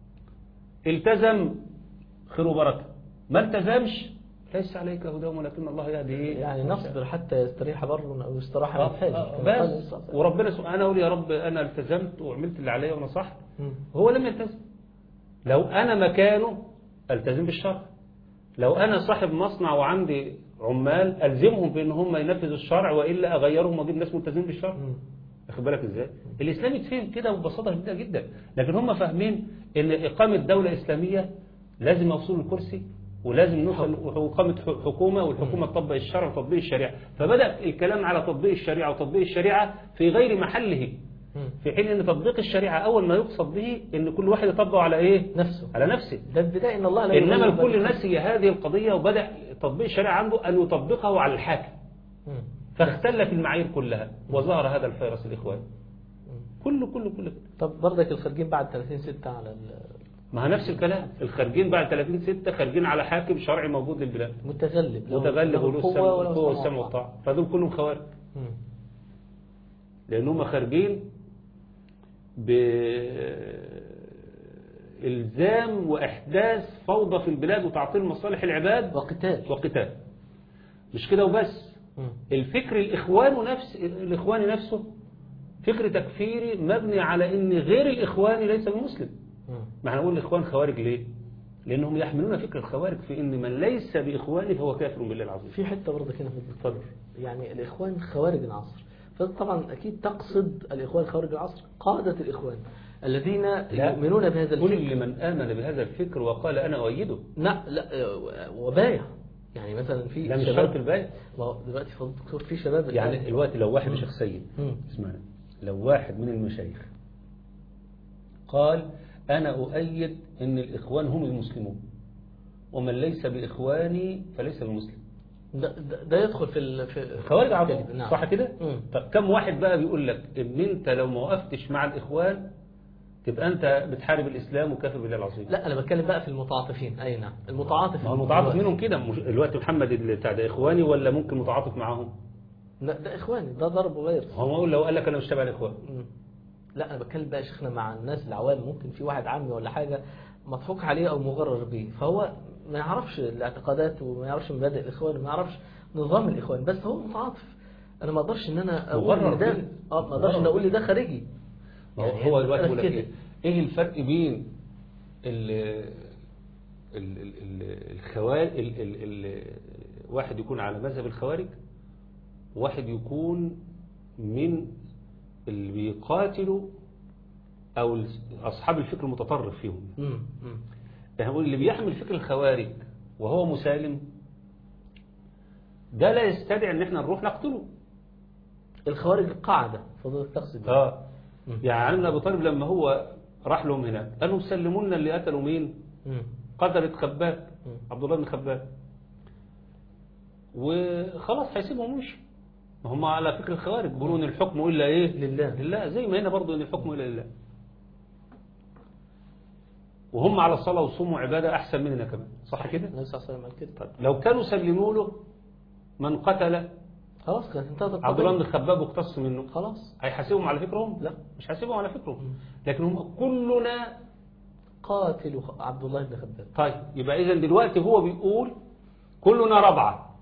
التزم خير وبركه ما التزمش ليس عليك هداهم ولكن الله يهدي ايه يعني نصبر حتى يستريح بر أو يستراح آه، من فاجر آه، كما قال النبي بس صلى الله عليه وسلم. وربنا سبحانه اقول يا رب انا التزمت وعملت اللي عليا ونصحت مم. هو لم يلتزم لو انا مكانه التزم بالشرع لو انا صاحب مصنع وعندي عمال الزمهم بان هم ينفذوا الشرع والا اغيرهم واجيب ناس ملتزمين بالشرع مم. واخد بالك ازاي الاسلام يتفهم كده ببساطه شديده جدا لكن هم فاهمين ان اقامه دوله اسلاميه لازم يوصلوا الكرسي ولازم نوصل وإقامة ح- حكومة والحكومة تطبق الشرع وتطبيق الشريعة فبدأ الكلام على تطبيق الشريعة وتطبيق الشريعة في غير محله مم. في حين ان تطبيق الشريعة اول ما يقصد به ان كل واحد يطبق على ايه نفسه على نفسه ده البداية إن الله لا انما يغير الكل ما نسي هذه القضية وبدأ تطبيق الشريعة عنده ان يطبقه على الحاكم مم. فاختلت المعايير كلها وظهر هذا الفيروس الاخوان كله كله كله طب برضك الخارجين بعد 30 ستة على ما هو نفس الكلام الخارجين بعد 30 6 خارجين على حاكم شرعي موجود للبلاد المتغلب له- متغلب له وله القوة السمع وله والقوة السمع والسمع والطاعة. والطاعة فدول كلهم خوارج مم. لأن هم خارجين بإلزام وإحداث فوضى في البلاد وتعطيل مصالح العباد وقتال وقتال مش كده وبس مم. الفكر الإخوان نفس الإخواني نفسه فكر تكفيري مبني على إن غير الإخواني ليس بمسلم مم. ما احنا نقول الإخوان خوارج ليه؟ لأنهم يحملون فكر الخوارج في إن من ليس بإخواني فهو كافر بالله العظيم في حتة برضك هنا في الفضل يعني الإخوان خوارج العصر فطبعا أكيد تقصد الإخوان خوارج العصر قادة الإخوان الذين لا. يؤمنون بهذا كل الفكر من آمن بهذا الفكر وقال أنا أؤيده لا لا وبايع يعني مثلا في لا مش شباب شرط البيع ما هو دلوقتي فضل دكتور في شباب يعني الوقت لو واحد شخصيا مم. اسمعنا لو واحد من المشايخ قال أنا أؤيد أن الإخوان هم المسلمون ومن ليس بإخواني فليس بمسلم ده, ده, ده يدخل في ال... في خوارج على الكذب، طول نعم. صح كده مم. طب كم واحد بقى بيقول لك ان انت لو ما وقفتش مع الاخوان تبقى انت بتحارب الاسلام وكافر بالله العظيم لا انا بتكلم بقى في المتعاطفين اي نعم المتعاطف ما هو متعاطف منهم كده مش الوقت محمد اللي بتاع ده اخواني ولا ممكن متعاطف معاهم لا ده اخواني ده ضرب وغير هو لو قال لك انا مش تابع الاخوان مم. لا انا بتكلم بقى يا شيخنا مع الناس العوام ممكن في واحد عامي ولا حاجه مضحوك عليه او مغرر بيه فهو ما يعرفش الاعتقادات وما يعرفش مبادئ الاخوان وما يعرفش نظام الاخوان بس هو متعاطف انا ما اقدرش ان انا اقول مغرر ان ده بيه. اه ما اقدرش ان مغرر اقول ان ده خارجي ما هو يعني هو أنا دلوقتي بيقول لك كده. ايه ايه الفرق بين ال ال ال ال الخوارج ال ال ال واحد يكون على مذهب الخوارج وواحد يكون من اللي بيقاتلوا او ال- اصحاب الفكر المتطرف فيهم مم. مم. يعني بقول اللي بيحمل فكر الخوارج وهو مسالم ده لا يستدعي ان احنا نروح نقتله الخوارج قاعده فضلت تقصد اه مم. يعني علي بن ابي طالب لما هو راح لهم هناك قال لهم سلموا لنا اللي قتلوا مين مم. قتلت خباب مم. عبد الله بن خباب وخلاص هيسيبهم ويمشي ما هم على فكر الخوارج بيقولوا ان الحكم الا ايه لله. لله زي ما هنا برضه ان الحكم الا لله وهم على الصلاه والصوم وعباده احسن مننا كمان صح كده النبي صلى الله عليه وسلم قال كده طيب لو كانوا سلموا له من قتل خلاص كانت انتهت عبد الله بن القضيه خباب واقتص منه خلاص هيحاسبهم على فكرهم لا. مش هيحاسبهم على فكرهم مم. لكن هم كلنا قاتل عبد الله بن خباب طيب يبقى اذا دلوقتي هو بيقول كلنا ربعه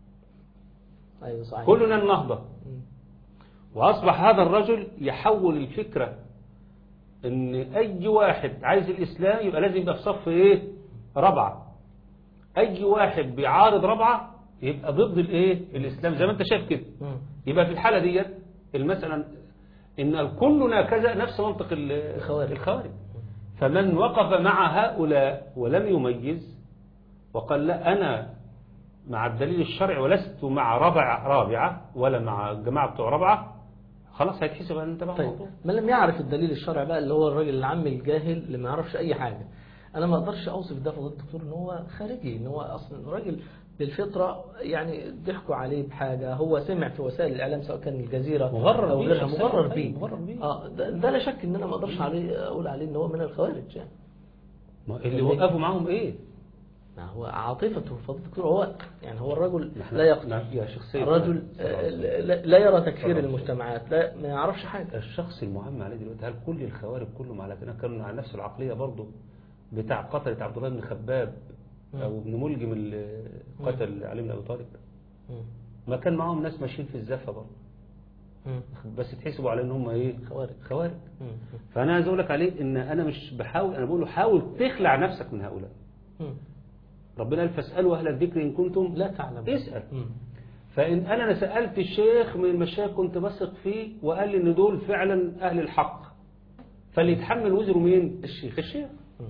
ايوه صحيح كلنا النهضه مم. وأصبح هذا الرجل يحول الفكرة إن أي واحد عايز الإسلام يبقى لازم يبقى في صف إيه؟ ربعة أي واحد بيعارض ربعة يبقى ضد الإيه؟ الإسلام زي ما أنت شايف كده مم. يبقى في الحالة ديت المسألة إن كلنا كذا نفس منطق ال- الخوارج. الخوارج فمن وقف مع هؤلاء ولم يميز وقال لا أنا مع الدليل الشرعي ولست مع رابع رابعة ولا مع الجماعة بتوع رابعة خلاص هيتحسب أن أنت بقى طيب موضوع. من لم يعرف الدليل الشرعي بقى اللي هو الراجل العام الجاهل اللي ما يعرفش اي حاجه انا ما اقدرش اوصف ده فضيله الدكتور ان هو خارجي ان هو اصلا راجل بالفطره يعني ضحكوا عليه بحاجه هو سمع في وسائل الاعلام سواء كان الجزيره مغرر او بيه غيرها شخصياً. مغرر أيوة، بيه مغرر بيه. اه ده, ده لا شك ان انا ما اقدرش عليه اقول عليه ان هو من الخوارج يعني ما اللي وقفوا معاهم إيه؟ ما هو عاطفته فضيله الدكتور هو يعني هو الرجل نحن- لا يقتل نعم، يا شيخ سيد الرجل صلى الله عليه وسلم. آه، لا لا يرى تكفير صلى الله عليه المجتمعات لا ما يعرفش حاجه الشخص المهم عليه دلوقتي هل كل الخوارج كلهم على كده كانوا على نفس العقلية برضه بتاع قتلة عبد الله بن خباب أو ابن ملجم اللي قتل علي بن أبي طالب مم. ما كان معاهم ناس ماشيين في الزفة برضه مم. بس تحسبوا على ان هم ايه خوارج. خوارج مم. فانا عايز اقول لك عليه ان انا مش بحاول انا بقول له حاول تخلع نفسك من هؤلاء مم. ربنا قال فاسالوا اهل الذكر ان كنتم لا تعلم اسال مم. فان انا انا سالت الشيخ من المشايخ كنت بثق فيه وقال لي ان دول فعلا اهل الحق فاللي يتحمل وزره مين الشيخ. الشيخ مم.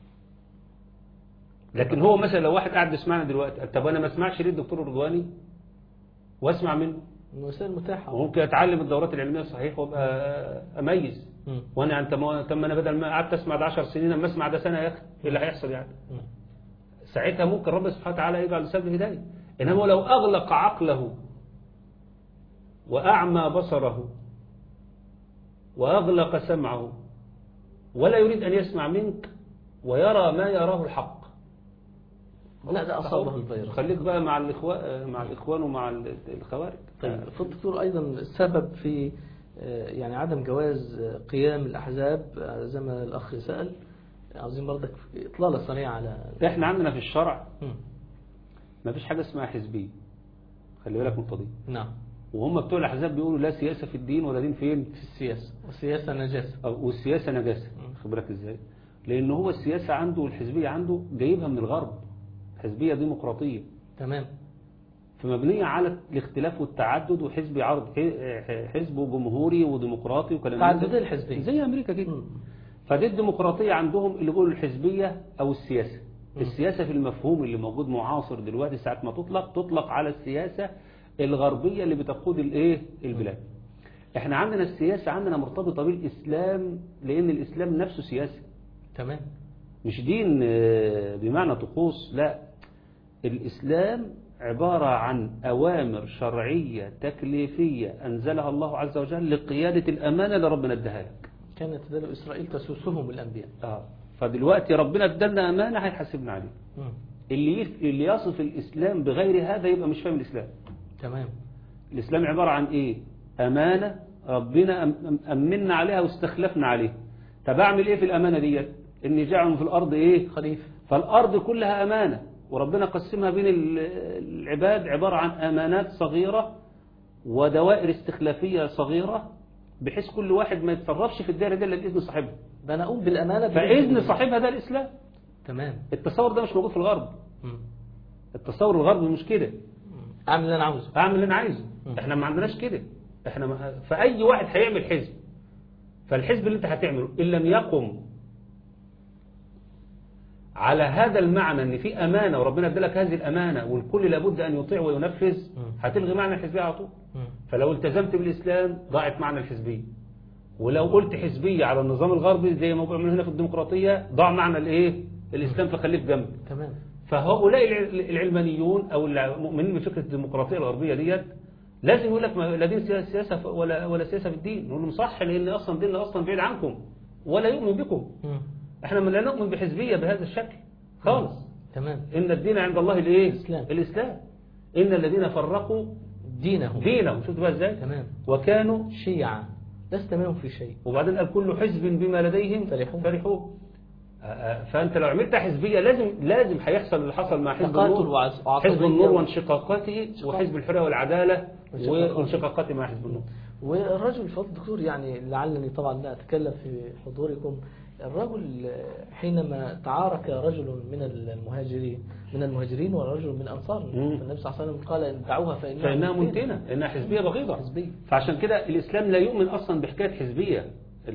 لكن هو مثلا لو واحد قاعد بيسمعنا دلوقتي طب انا ما اسمعش ليه الدكتور الرضواني واسمع منه الوسائل متاحة وممكن اتعلم الدورات العلميه صحيح وابقى اميز مم. وانا انت ما طب ما انا بدل ما قعدت اسمع ده 10 سنين اما اسمع ده سنه يا اخي ايه اللي هيحصل يعني مم. ساعتها ممكن رب سبحانه وتعالى يجعل سبب الهدايه انما لو اغلق عقله واعمى بصره واغلق سمعه ولا يريد ان يسمع منك ويرى ما يراه الحق لا ده أصابه الفيروس خليك بقى مع الاخوان مع الاخوان ومع ال- الخوارج طيب فالدكتور أيضا السبب في آه، يعني عدم جواز آه، قيام الأحزاب آه، زي ما الأخ سأل عاوزين برضك إطلالة سريعة على احنا عندنا في الشرع مم. ما فيش حاجه اسمها حزبيه خلي بالك من القضيه نعم وهم بتوع الاحزاب بيقولوا لا سياسه في الدين ولا دين فين في السياسة والسياسة نجاسة أو- والسياسه نجاسه مم. خد بالك ازاي لان هو السياسه عنده والحزبيه عنده جايبها من الغرب حزبيه ديمقراطيه تمام فمبنيه على الاختلاف والتعدد وحزب يعارض ح- حزب جمهوري وديمقراطي وكلام من ده. تعددية الحزبية. زي امريكا كده مم. فدي الديمقراطيه عندهم اللي بيقولوا الحزبيه او السياسه مم. السياسه في المفهوم اللي موجود معاصر دلوقتي ساعه ما تطلق تطلق على السياسه الغربيه اللي بتقود الايه البلاد احنا عندنا السياسه عندنا مرتبطه بالاسلام لان الاسلام نفسه سياسه تمام مش دين آه، بمعنى طقوس لا الإسلام عبارة عن أوامر شرعية تكليفية أنزلها الله عز وجل لقيادة الأمانة اللي ربنا اداها لك كانت تزال إسرائيل تسوسهم الأنبياء اه فدلوقتي ربنا ادالنا امانه هيحاسبنا عليها مم. اللي يف- اللي يصف الاسلام بغير هذا يبقى مش فاهم الاسلام تمام الاسلام عباره عن ايه امانه ربنا أم- أم- امنا عليها واستخلفنا عليها طب اعمل ايه في الامانه ديت اني جاعل في الارض ايه خليفة فالارض كلها امانه وربنا قسمها بين ال- العباد عباره عن امانات صغيره ودوائر استخلافيه صغيره بحيث كل واحد ما يتصرفش في الدائره دي الا باذن صاحبها ده أنا أقوم بالأمانة بدون- فاذن صاحبها ده الاسلام تمام التصور ده مش موجود في الغرب مم. التصور الغربي مش كده مم. أعمل اللي أنا عاوزه اعمل اللي انا عايزه مم. احنا ما عندناش كده احنا ما فاي واحد هيعمل حزب فالحزب اللي انت هتعمله ان لم يقم على هذا المعنى ان في امانه وربنا ادالك هذه الامانه والكل لابد ان يطيع وينفذ مم. هتلغي معنى الحزبيه على طول مم. فلو التزمت بالاسلام ضاعت معنى الحزبيه ولو قلت حزبيه على النظام الغربي زي ما بيعملوا هنا في الديمقراطيه ضاع معنى الايه الاسلام فخليه في جنب تمام فهؤلاء الع- العلمانيون او المؤمنين بفكره الديمقراطيه الغربيه ديت لازم يقول لك ما- لا دين سيا- سياسه ف- ولا ولا سياسه في الدين نقول لهم صح لان اصلا ديننا اصلا بعيد عنكم ولا يؤمن بكم مم. احنا لا نؤمن بحزبيه بهذا الشكل خالص تمام ان الدين عند الله الايه الإسلام. الاسلام ان الذين فرقوا دينهم دينهم شفت بقى ازاي تمام وكانوا شيعة لست منهم في شيء وبعدين قال كل حزب بما لديهم فرحون. فرحون آه، آه، فانت لو عملت حزبيه لازم لازم هيحصل اللي حصل مع حزب تقاتل النور وعص- وعصبية حزب النور و- وانشقاقاته وحزب الحريه والعداله وانشقاقاته. وانشقاقاته مع حزب النور والرجل فضل الدكتور يعني لعلني طبعا لا أتكلم في حضوركم الرجل حينما تعارك رجل من المهاجرين من المهاجرين ورجل من أنصار مم. فالنبي صلى الله عليه وسلم قال إن دعوها فإنها, فانها منتنه لانها حزبيه بغيضه حزبية فعشان كده الاسلام لا يؤمن اصلا بحكايه حزبيه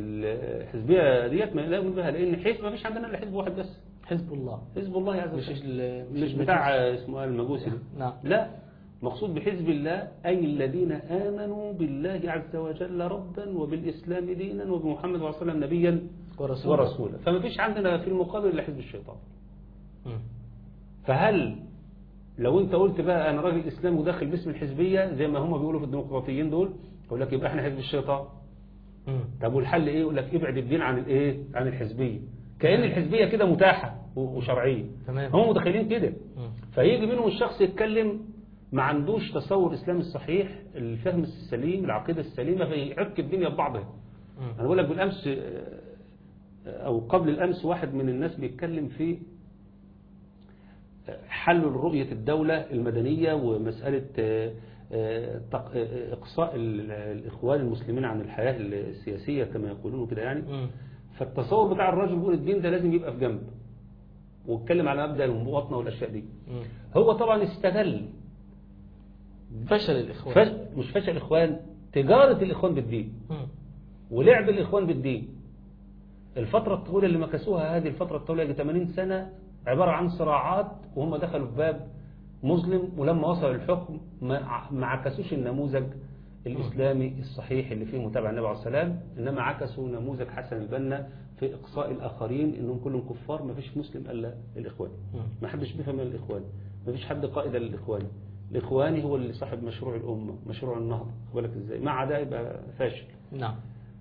الحزبيه ديت ما لا يؤمن بها لان حزب ما فيش عندنا الا حزب واحد بس حزب الله حزب الله عز مش وجل ال- مش المجوس. بتاع اسمه المجوسي ده نعم لا مقصود بحزب الله أي الذين آمنوا بالله عز وجل ربا وبالإسلام دينا وبمحمد صلى الله عليه وسلم نبيا ورسوله ورسولا فما فيش عندنا في المقابل إلا حزب الشيطان مم. فهل لو انت قلت بقى انا راجل اسلامي وداخل باسم الحزبيه زي ما هم بيقولوا في الديمقراطيين دول يقول لك يبقى احنا حزب الشيطان مم. طب والحل ايه يقول لك ابعد الدين عن الايه عن الحزبيه كأن الحزبيه كده متاحه و- وشرعيه تمام هم متخيلين كده مم. فيجي منهم الشخص يتكلم ما عندوش تصور اسلامي الصحيح الفهم السليم العقيده السليمه فيعك الدنيا ببعضها مم. انا بقول لك بالامس آه، او قبل الامس واحد من الناس بيتكلم في حل رؤيه الدوله المدنيه ومساله آه، آه، تق- آه، اقصاء ال- الاخوان المسلمين عن الحياه السياسيه كما يقولون كده يعني مم. فالتصور بتاع الراجل بيقول الدين ده لازم يبقى في جنب واتكلم على مبدا المواطنه والاشياء دي مم. هو طبعا استغل فشل الإخوان فش مش فشل الاخوان تجاره الاخوان بالدين مم. ولعب الاخوان بالدين الفتره الطويله اللي مكثوها هذه الفتره الطويله يجي 80 سنه عباره عن صراعات وهم دخلوا في باب مسلم ولما وصلوا الحكم ما ما عكسوش النموذج الاسلامي الصحيح اللي فيه متابعه النبي عليه السلام انما عكسوا نموذج حسن البنا في اقصاء الاخرين انهم كلهم كفار ما فيش مسلم الا الاخوان مم. ما حدش بيفهم الاخوان ما فيش حد قائد للاخوان الاخواني هو اللي صاحب مشروع الامه مشروع النهضه خد بالك ازاي مع ده يبقى فاشل نعم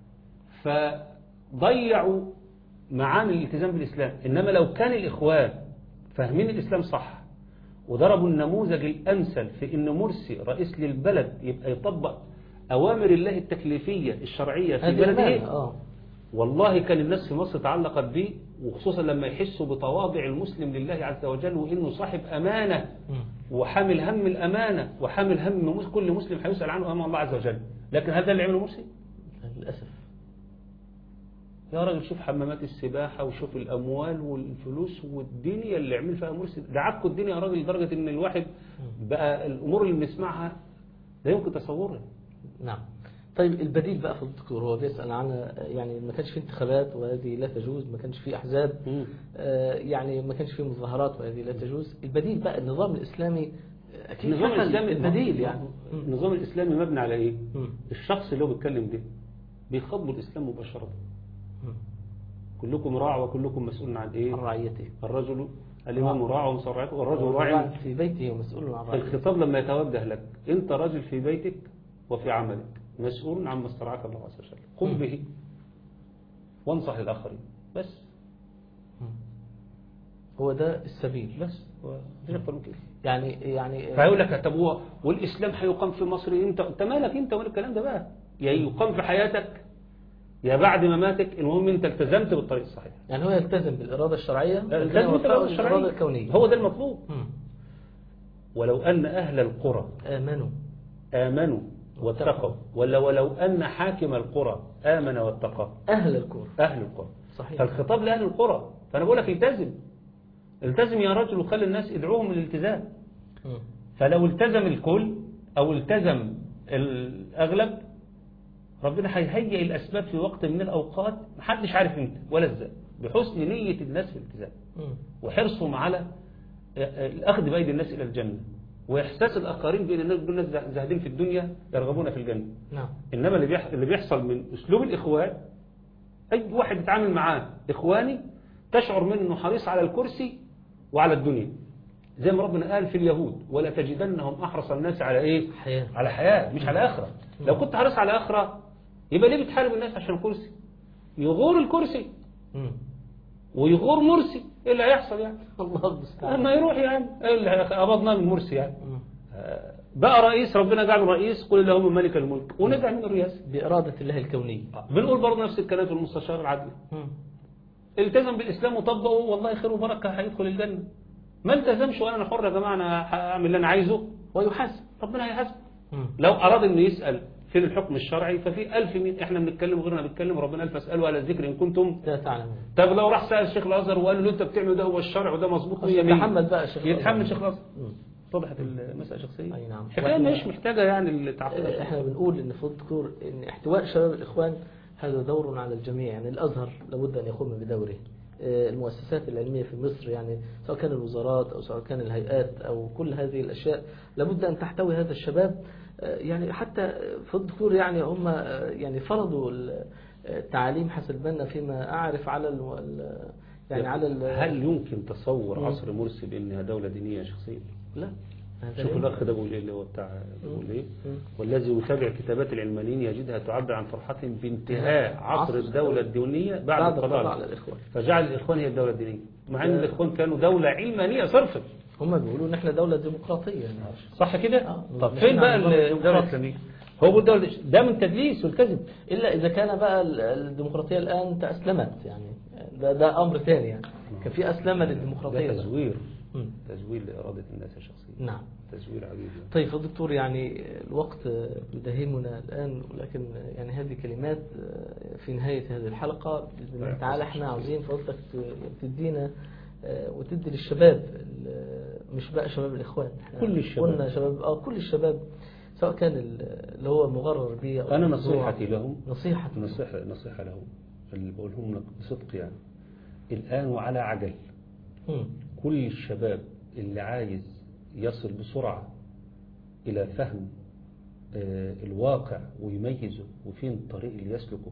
فضيعوا معاني الالتزام بالإسلام إنما لو كان الإخوان فاهمين الإسلام صح وضربوا النموذج الأمثل في إن مرسي رئيس للبلد يبقى يطبق أوامر الله التكليفية الشرعية في هذه بلده أمانة اه والله كان الناس في مصر تعلقت به وخصوصا لما يحسوا بتواضع المسلم لله عز وجل وإنه صاحب أمانة مم. وحامل هم الأمانة وحامل هم مس- كل مسلم هيسأل عنه أمام الله عز وجل لكن هذا اللي عمله مرسي للأسف يا راجل شوف حمامات السباحة وشوف الأموال والفلوس والدنيا اللي عمل فيها مرسي ده عكوا الدنيا يا راجل لدرجة إن الواحد بقى الأمور اللي بنسمعها لا يمكن تصورها نعم طيب البديل بقى في الدكتور هو بيسأل عن يعني ما كانش في انتخابات وهذه لا تجوز ما كانش في أحزاب آه، يعني ما كانش في مظاهرات وهذه لا تجوز البديل بقى النظام الإسلامي آه، أكيد النظام حصل الإسلامي البديل يعني مم. النظام الإسلامي مبني على إيه؟ مم. الشخص اللي هو بيتكلم ده بيخاطبوا الإسلام مباشرة مم. كلكم راع وكلكم مسؤول عن إيه؟ عن رعيته الرجل الإمام راع ومسؤول عن رعيته والرجل راع في بيته ومسؤول عن رعيته الخطاب لما يتوجه لك أنت رجل في بيتك وفي عملك مسؤول عما استرعاك الله عز وجل قم مم. به وانصح للآخرين بس هو ده السبيل بس هو مفيش أكتر من كده يعني يعني فيقول لك طب هو والإسلام هيقام في مصر انت انت مالك انت ولا الكلام ده بقى يا يقام في حياتك يا بعد مماتك المهم انت التزمت بالطريق الصحيح يعني هو يلتزم بالإرادة الشرعية التزم ولكن هو بالإرادة بالإرادة الشرعية الكونية هو ده المطلوب مم. ولو أن أهل القرى آمنوا آمنوا واتقوا ولا ولو أن حاكم القرى آمن واتقى أهل الكور أهل القرى صحيح فالخطاب لأهل القرى فأنا بقول لك التزم التزم يا رجل وخلي الناس ادعوهم للالتزام مم. فلو التزم الكل أو التزم الأغلب ربنا هيهيئ الأسباب في وقت من الأوقات محدش عارف امتى ولا ازاي بحسن نية الناس في الالتزام مم. وحرصهم على الأخذ بأيدي الناس إلى الجنة وإحساس الآخرين بأن الناس دول ناس زاهدين في الدنيا يرغبون في الجنة نعم إنما اللي بيح- اللي بيحصل من أسلوب الإخوان أي واحد يتعامل معاه إخواني تشعر منه إنه حريص على الكرسي وعلى الدنيا زي ما ربنا قال في اليهود ولا تجدنهم أحرص الناس على إيه حياة على حياة مش على آخرة لو كنت حريص على آخرة يبقى ليه بتحارب الناس عشان كرسي يغور الكرسي مم. ويغور مرسي ايه اللي هيحصل يعني الله المستعان لما يروح يعني ايه اللي هيخ- قبضناه من مرسي يعني مم. آه، بقى رئيس ربنا جعله رئيس قل اللهم ملك الملك وندعي من الرئاسة بإرادة الله الكونية بنقول برضه نفس الكلام في المستشار العدلي مم. التزم بالاسلام وطبقه والله خير وبركه هيدخل الجنه ما التزمش وانا حر يا جماعه انا هعمل اللي انا عايزه ويحاسب ربنا هيحاسبه مم. لو اراد انه يسال فين الحكم الشرعي ففي ألف مين احنا بنتكلم وغيرنا بيتكلم ربنا قال فاسالوا على الذكر ان كنتم لا تعلمون طب لو راح سال الشيخ الازهر وقال له انت بتعمل ده هو الشرع وده مظبوط 100 100 يتحمل بقى شيخ يتحمل شيخ الازهر مم. وضحت المساله شخصيه أي نعم. حكايه وإحنا- مش محتاجه يعني التعقيد آه، احنا بنقول ان فضل الدكتور ان احتواء شباب الاخوان هذا دور على الجميع يعني الازهر لابد ان يقوم بدوره آه، المؤسسات العلميه في مصر يعني سواء كان الوزارات او سواء كان الهيئات او كل هذه الاشياء لابد ان تحتوي هذا الشباب آه، يعني حتى فضل الدكتور يعني هم آه، يعني فرضوا ال- التعاليم حسب بنا فيما اعرف على ال ال- يعني على ال- هل يمكن تصور مم. عصر مرسي بانها دوله دينيه شخصيه لا هذا شوف لا الاخ ده بيقول ايه اللي هو بتاع بيقول ايه مم. والذي يتابع كتابات العلمانيين يجدها تعبر عن فرحتهم بانتهاء عصر عصر الدولة الدينية بعد بعد القضاء القضاء على الاخوان فجعل الإخوان هي الدولة الدينية مع أن ده- الإخوان كانوا دولة علمانية صرفا هم بيقولوا ان احنا دوله ديمقراطيه يعني صح كده؟ آه. طب مش فين إحنا بقى عندنا الدولة ديمقراطية. الإسلامية؟ هو بيقول الدولة ده من تدليس والكذب إلا إذا كان بقى ال- الديمقراطية الآن تأسلمت يعني ده, ده أمر ثاني يعني كان في أسلمة للديمقراطية ده بقى. تزوير مم. تزوير لإرادة الناس الشخصية نعم تزوير عجيب يعني. طيب يا دكتور يعني الوقت يداهمنا الآن ولكن يعني هذه كلمات في نهاية هذه الحلقة بإذن الله تعالى احنا عاوزين فضلتك ت- تدينا وتدي للشباب ال- مش بقى شباب الإخوان احنا كل الشباب. قلنا شباب اه كل الشباب سواء كان ال- اللي هو مغرر به أو أنا المخدوع. نصيحتي لهم نصيحة نصيحة نصيحة لهم اللي بقولهم لك بصدق يعني الآن وعلى عجل مم. كل الشباب اللي عايز يصل بسرعة إلى فهم آه، الواقع ويميزه وفين الطريق اللي يسلكه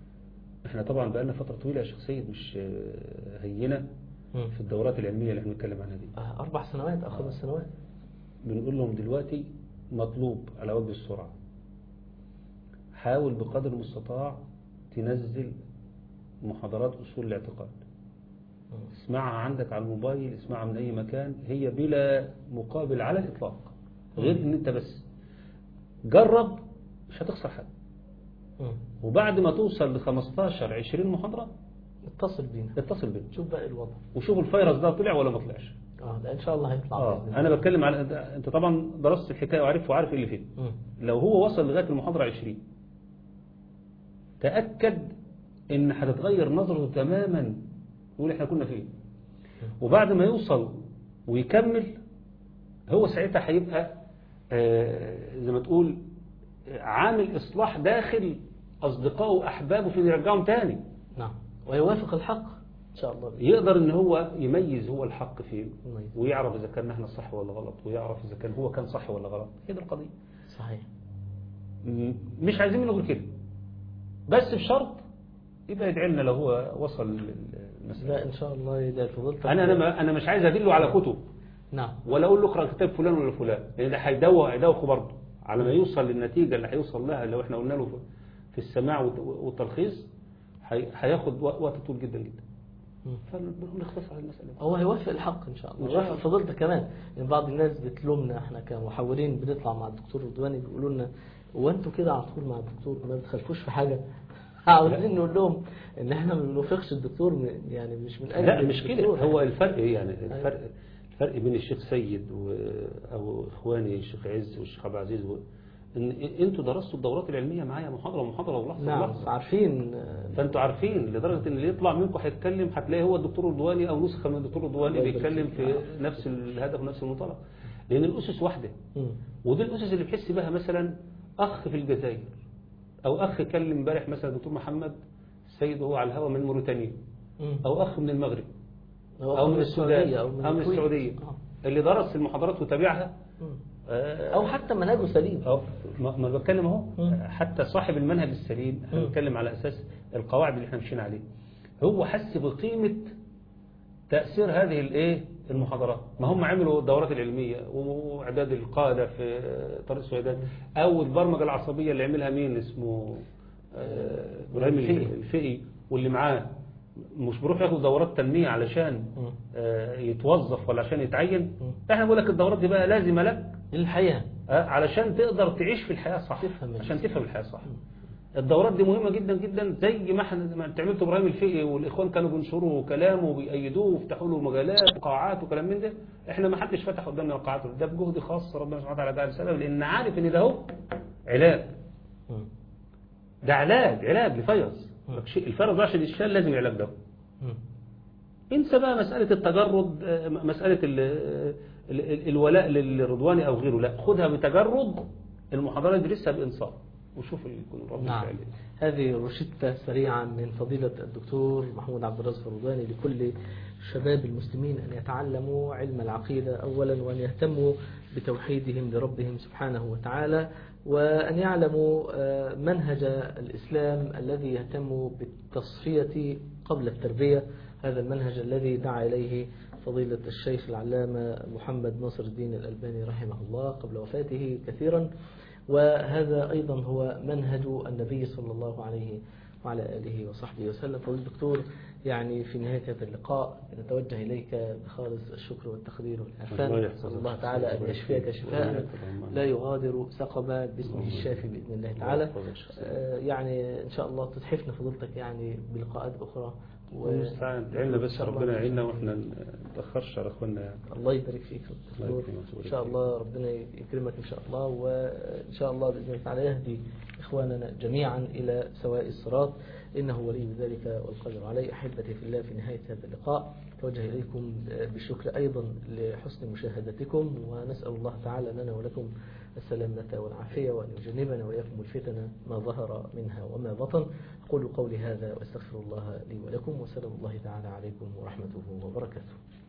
احنا طبعا بقالنا فترة طويلة يا شيخ سيد مش آه، هينة مم. في الدورات العلمية اللي احنا بنتكلم عنها دي آه، أربع سنوات أو خمس سنوات بنقول لهم دلوقتي مطلوب على وجه السرعة حاول بقدر المستطاع تنزل محاضرات أصول الاعتقاد مم. اسمعها عندك على الموبايل اسمعها من أي مكان هي بلا مقابل على الإطلاق غير إن أنت بس جرب مش هتخسر حاجة مم. وبعد ما توصل ل 15 20 محاضرة اتصل بينا اتصل بينا شوف بقى الوضع وشوف الفيروس ده طلع ولا ما طلعش اه ده ان شاء الله هيطلع اه بإذن انا الله. بتكلم على ده- انت طبعا درست الحكايه وعارف وعارف ايه اللي فيه مم. لو هو وصل لغايه المحاضره 20 تاكد ان هتتغير نظرته تماما يقول احنا كنا فين وبعد ما يوصل ويكمل هو ساعتها هيبقى آه، زي ما تقول آه، عامل اصلاح داخل اصدقائه واحبابه في إنه يرجعهم تاني نعم ويوافق الحق ان شاء الله بإذن يقدر ان هو يميز هو الحق فين يميز. ويعرف اذا كان احنا صح ولا غلط ويعرف اذا كان هو كان صح ولا غلط هي دي القضيه صحيح م- مش عايزين منه غير كده بس بشرط يبقى يدعي لنا لو هو وصل للمسألة لا ان شاء الله يدعي فضلتك انا انا ما انا مش عايز ادله على كتب نعم ولا اقول له اقرا كتاب فلان ولا فلان لان ده هيدوخ هيدوخه برضه على ما يوصل للنتيجه اللي هيوصل لها لو احنا قلنا له في- في السماع والت- والتلخيص هي- هياخد و- وقت طويل جدا جدا مم. فنختصر على المسألة هو هيوافق الحق ان شاء الله إن شاء ويوافق الله. فضيلتك كمان يعني بعض الناس بتلومنا احنا كمحاورين بنطلع مع الدكتور رضواني بيقولوا لنا هو انتوا كده على طول مع الدكتور ما بتخالفوش في حاجه عاوزين نقول لهم ان احنا ما بنوافقش الدكتور من- يعني مش من اجل لا مش كده الدكتور. هو الفرق إيه يعني الفرق الفرق بين الشيخ سيد و... او اخواني الشيخ عز والشيخ عبد العزيز و... ان انتوا درستوا الدورات العلميه معايا محاضره ومحاضره ولحظه نعم ولحظه عارفين آه، فانتوا عارفين لدرجه ان اللي يطلع منكم هيتكلم هتلاقيه هو الدكتور رضواني او نسخه من الدكتور رضواني الله يبارك بيتكلم فيك. في نفس الهدف ونفس المنطلق لان الاسس واحده مم. ودي الاسس اللي بيحس بها مثلا اخ في الجزائر او اخ كلم امبارح مثلا الدكتور محمد السيد وهو على الهواء من موريتانيا مم. او اخ من المغرب أو او من السودان السعودية او من الكويت. السعوديه آه. اللي درس المحاضرات وتابعها مم. آه، او حتى منهجه سليم أو ما ما بتكلم اهو مم. حتى صاحب المنهج السليم احنا مم. بنتكلم على اساس القواعد اللي احنا ماشيين عليه هو حس بقيمه تاثير هذه الايه المحاضرات ما هم عملوا الدورات العلميه واعداد القاده في طريق السويدان او البرمجه العصبيه اللي عملها مين اسمه آه، ابراهيم الفقي. الفقي واللي معاه مش بيروح ياخد دورات تنميه علشان مم. آه، يتوظف ولا عشان يتعين مم. احنا بقول لك الدورات دي بقى لازمه لك الحياه آه، علشان تقدر تعيش في الحياة صح تفهم عشان تفهم الحياة صح الدورات دي مهمة جدا جدا زي ما احنا ما انت عملت ابراهيم الفقي والاخوان كانوا بينشروا كلامه وبيأيدوه ويفتحوا له مجالات وقاعات وكلام من ده احنا ما حدش فتح قدامنا القاعات ده بجهد خاص ربنا سبحانه وتعالى جعل سبب لان عارف ان ده هو علاج مم. ده علاج علاج لفيروس مم. شيء- الفيروس ده عشان يشال لازم العلاج ده مم. انسى بقى مسألة التجرد آه، مسألة ال ال ال الولاء للرضواني أو غيره لا خدها بتجرد المحاضرة ادرسها بإنصاف وشوف يكون رب نعم الفعل هذه روشتة سريعة من فضيلة الدكتور محمود عبد الرازق الرضواني لكل شباب المسلمين أن يتعلموا علم العقيدة أولا وأن يهتموا بتوحيدهم لربهم سبحانه وتعالى وأن يعلموا آه، منهج الإسلام الذي يهتم بالتصفية قبل التربية هذا المنهج الذي دعا إليه فضيلة الشيخ العلامة محمد ناصر الدين الألباني رحمه الله قبل وفاته كثيرا وهذا أيضا هو منهج النبي صلى الله عليه وعلى آله وصحبه وسلم فضيلة الدكتور يعني في نهاية هذا اللقاء نتوجه إليك بخالص الشكر والتقدير الله والعرفان يحفظك. نسأل الله تعالى أن يشفيك شفاء لا يغادر سقما باسمه الشافي بإذن الله تعالى آه، يعني إن شاء الله تتحفنا فضيلتك يعني بلقاءات أخرى و- المستعان تعيننا بس إن شاء الله ربنا يعيننا واحنا ما نتأخرش على اخواننا يعني الله يبارك فيك الله دكتور. يكرمك ان شاء الله ربنا يكرمك ان شاء الله وان شاء الله باذن الله تعالى يهدي اخواننا جميعا الى سواء الصراط انه ولي ذلك والقدر عليه احبتي في الله في نهايه هذا اللقاء توجه اليكم بالشكر ايضا لحسن مشاهدتكم ونسال الله تعالى لنا ولكم السلامة والعافية وأن يجنبنا وإياكم الفتن ما ظهر منها وما بطن أقول قولي هذا وأستغفر الله لي ولكم وسلام الله تعالى عليكم ورحمته وبركاته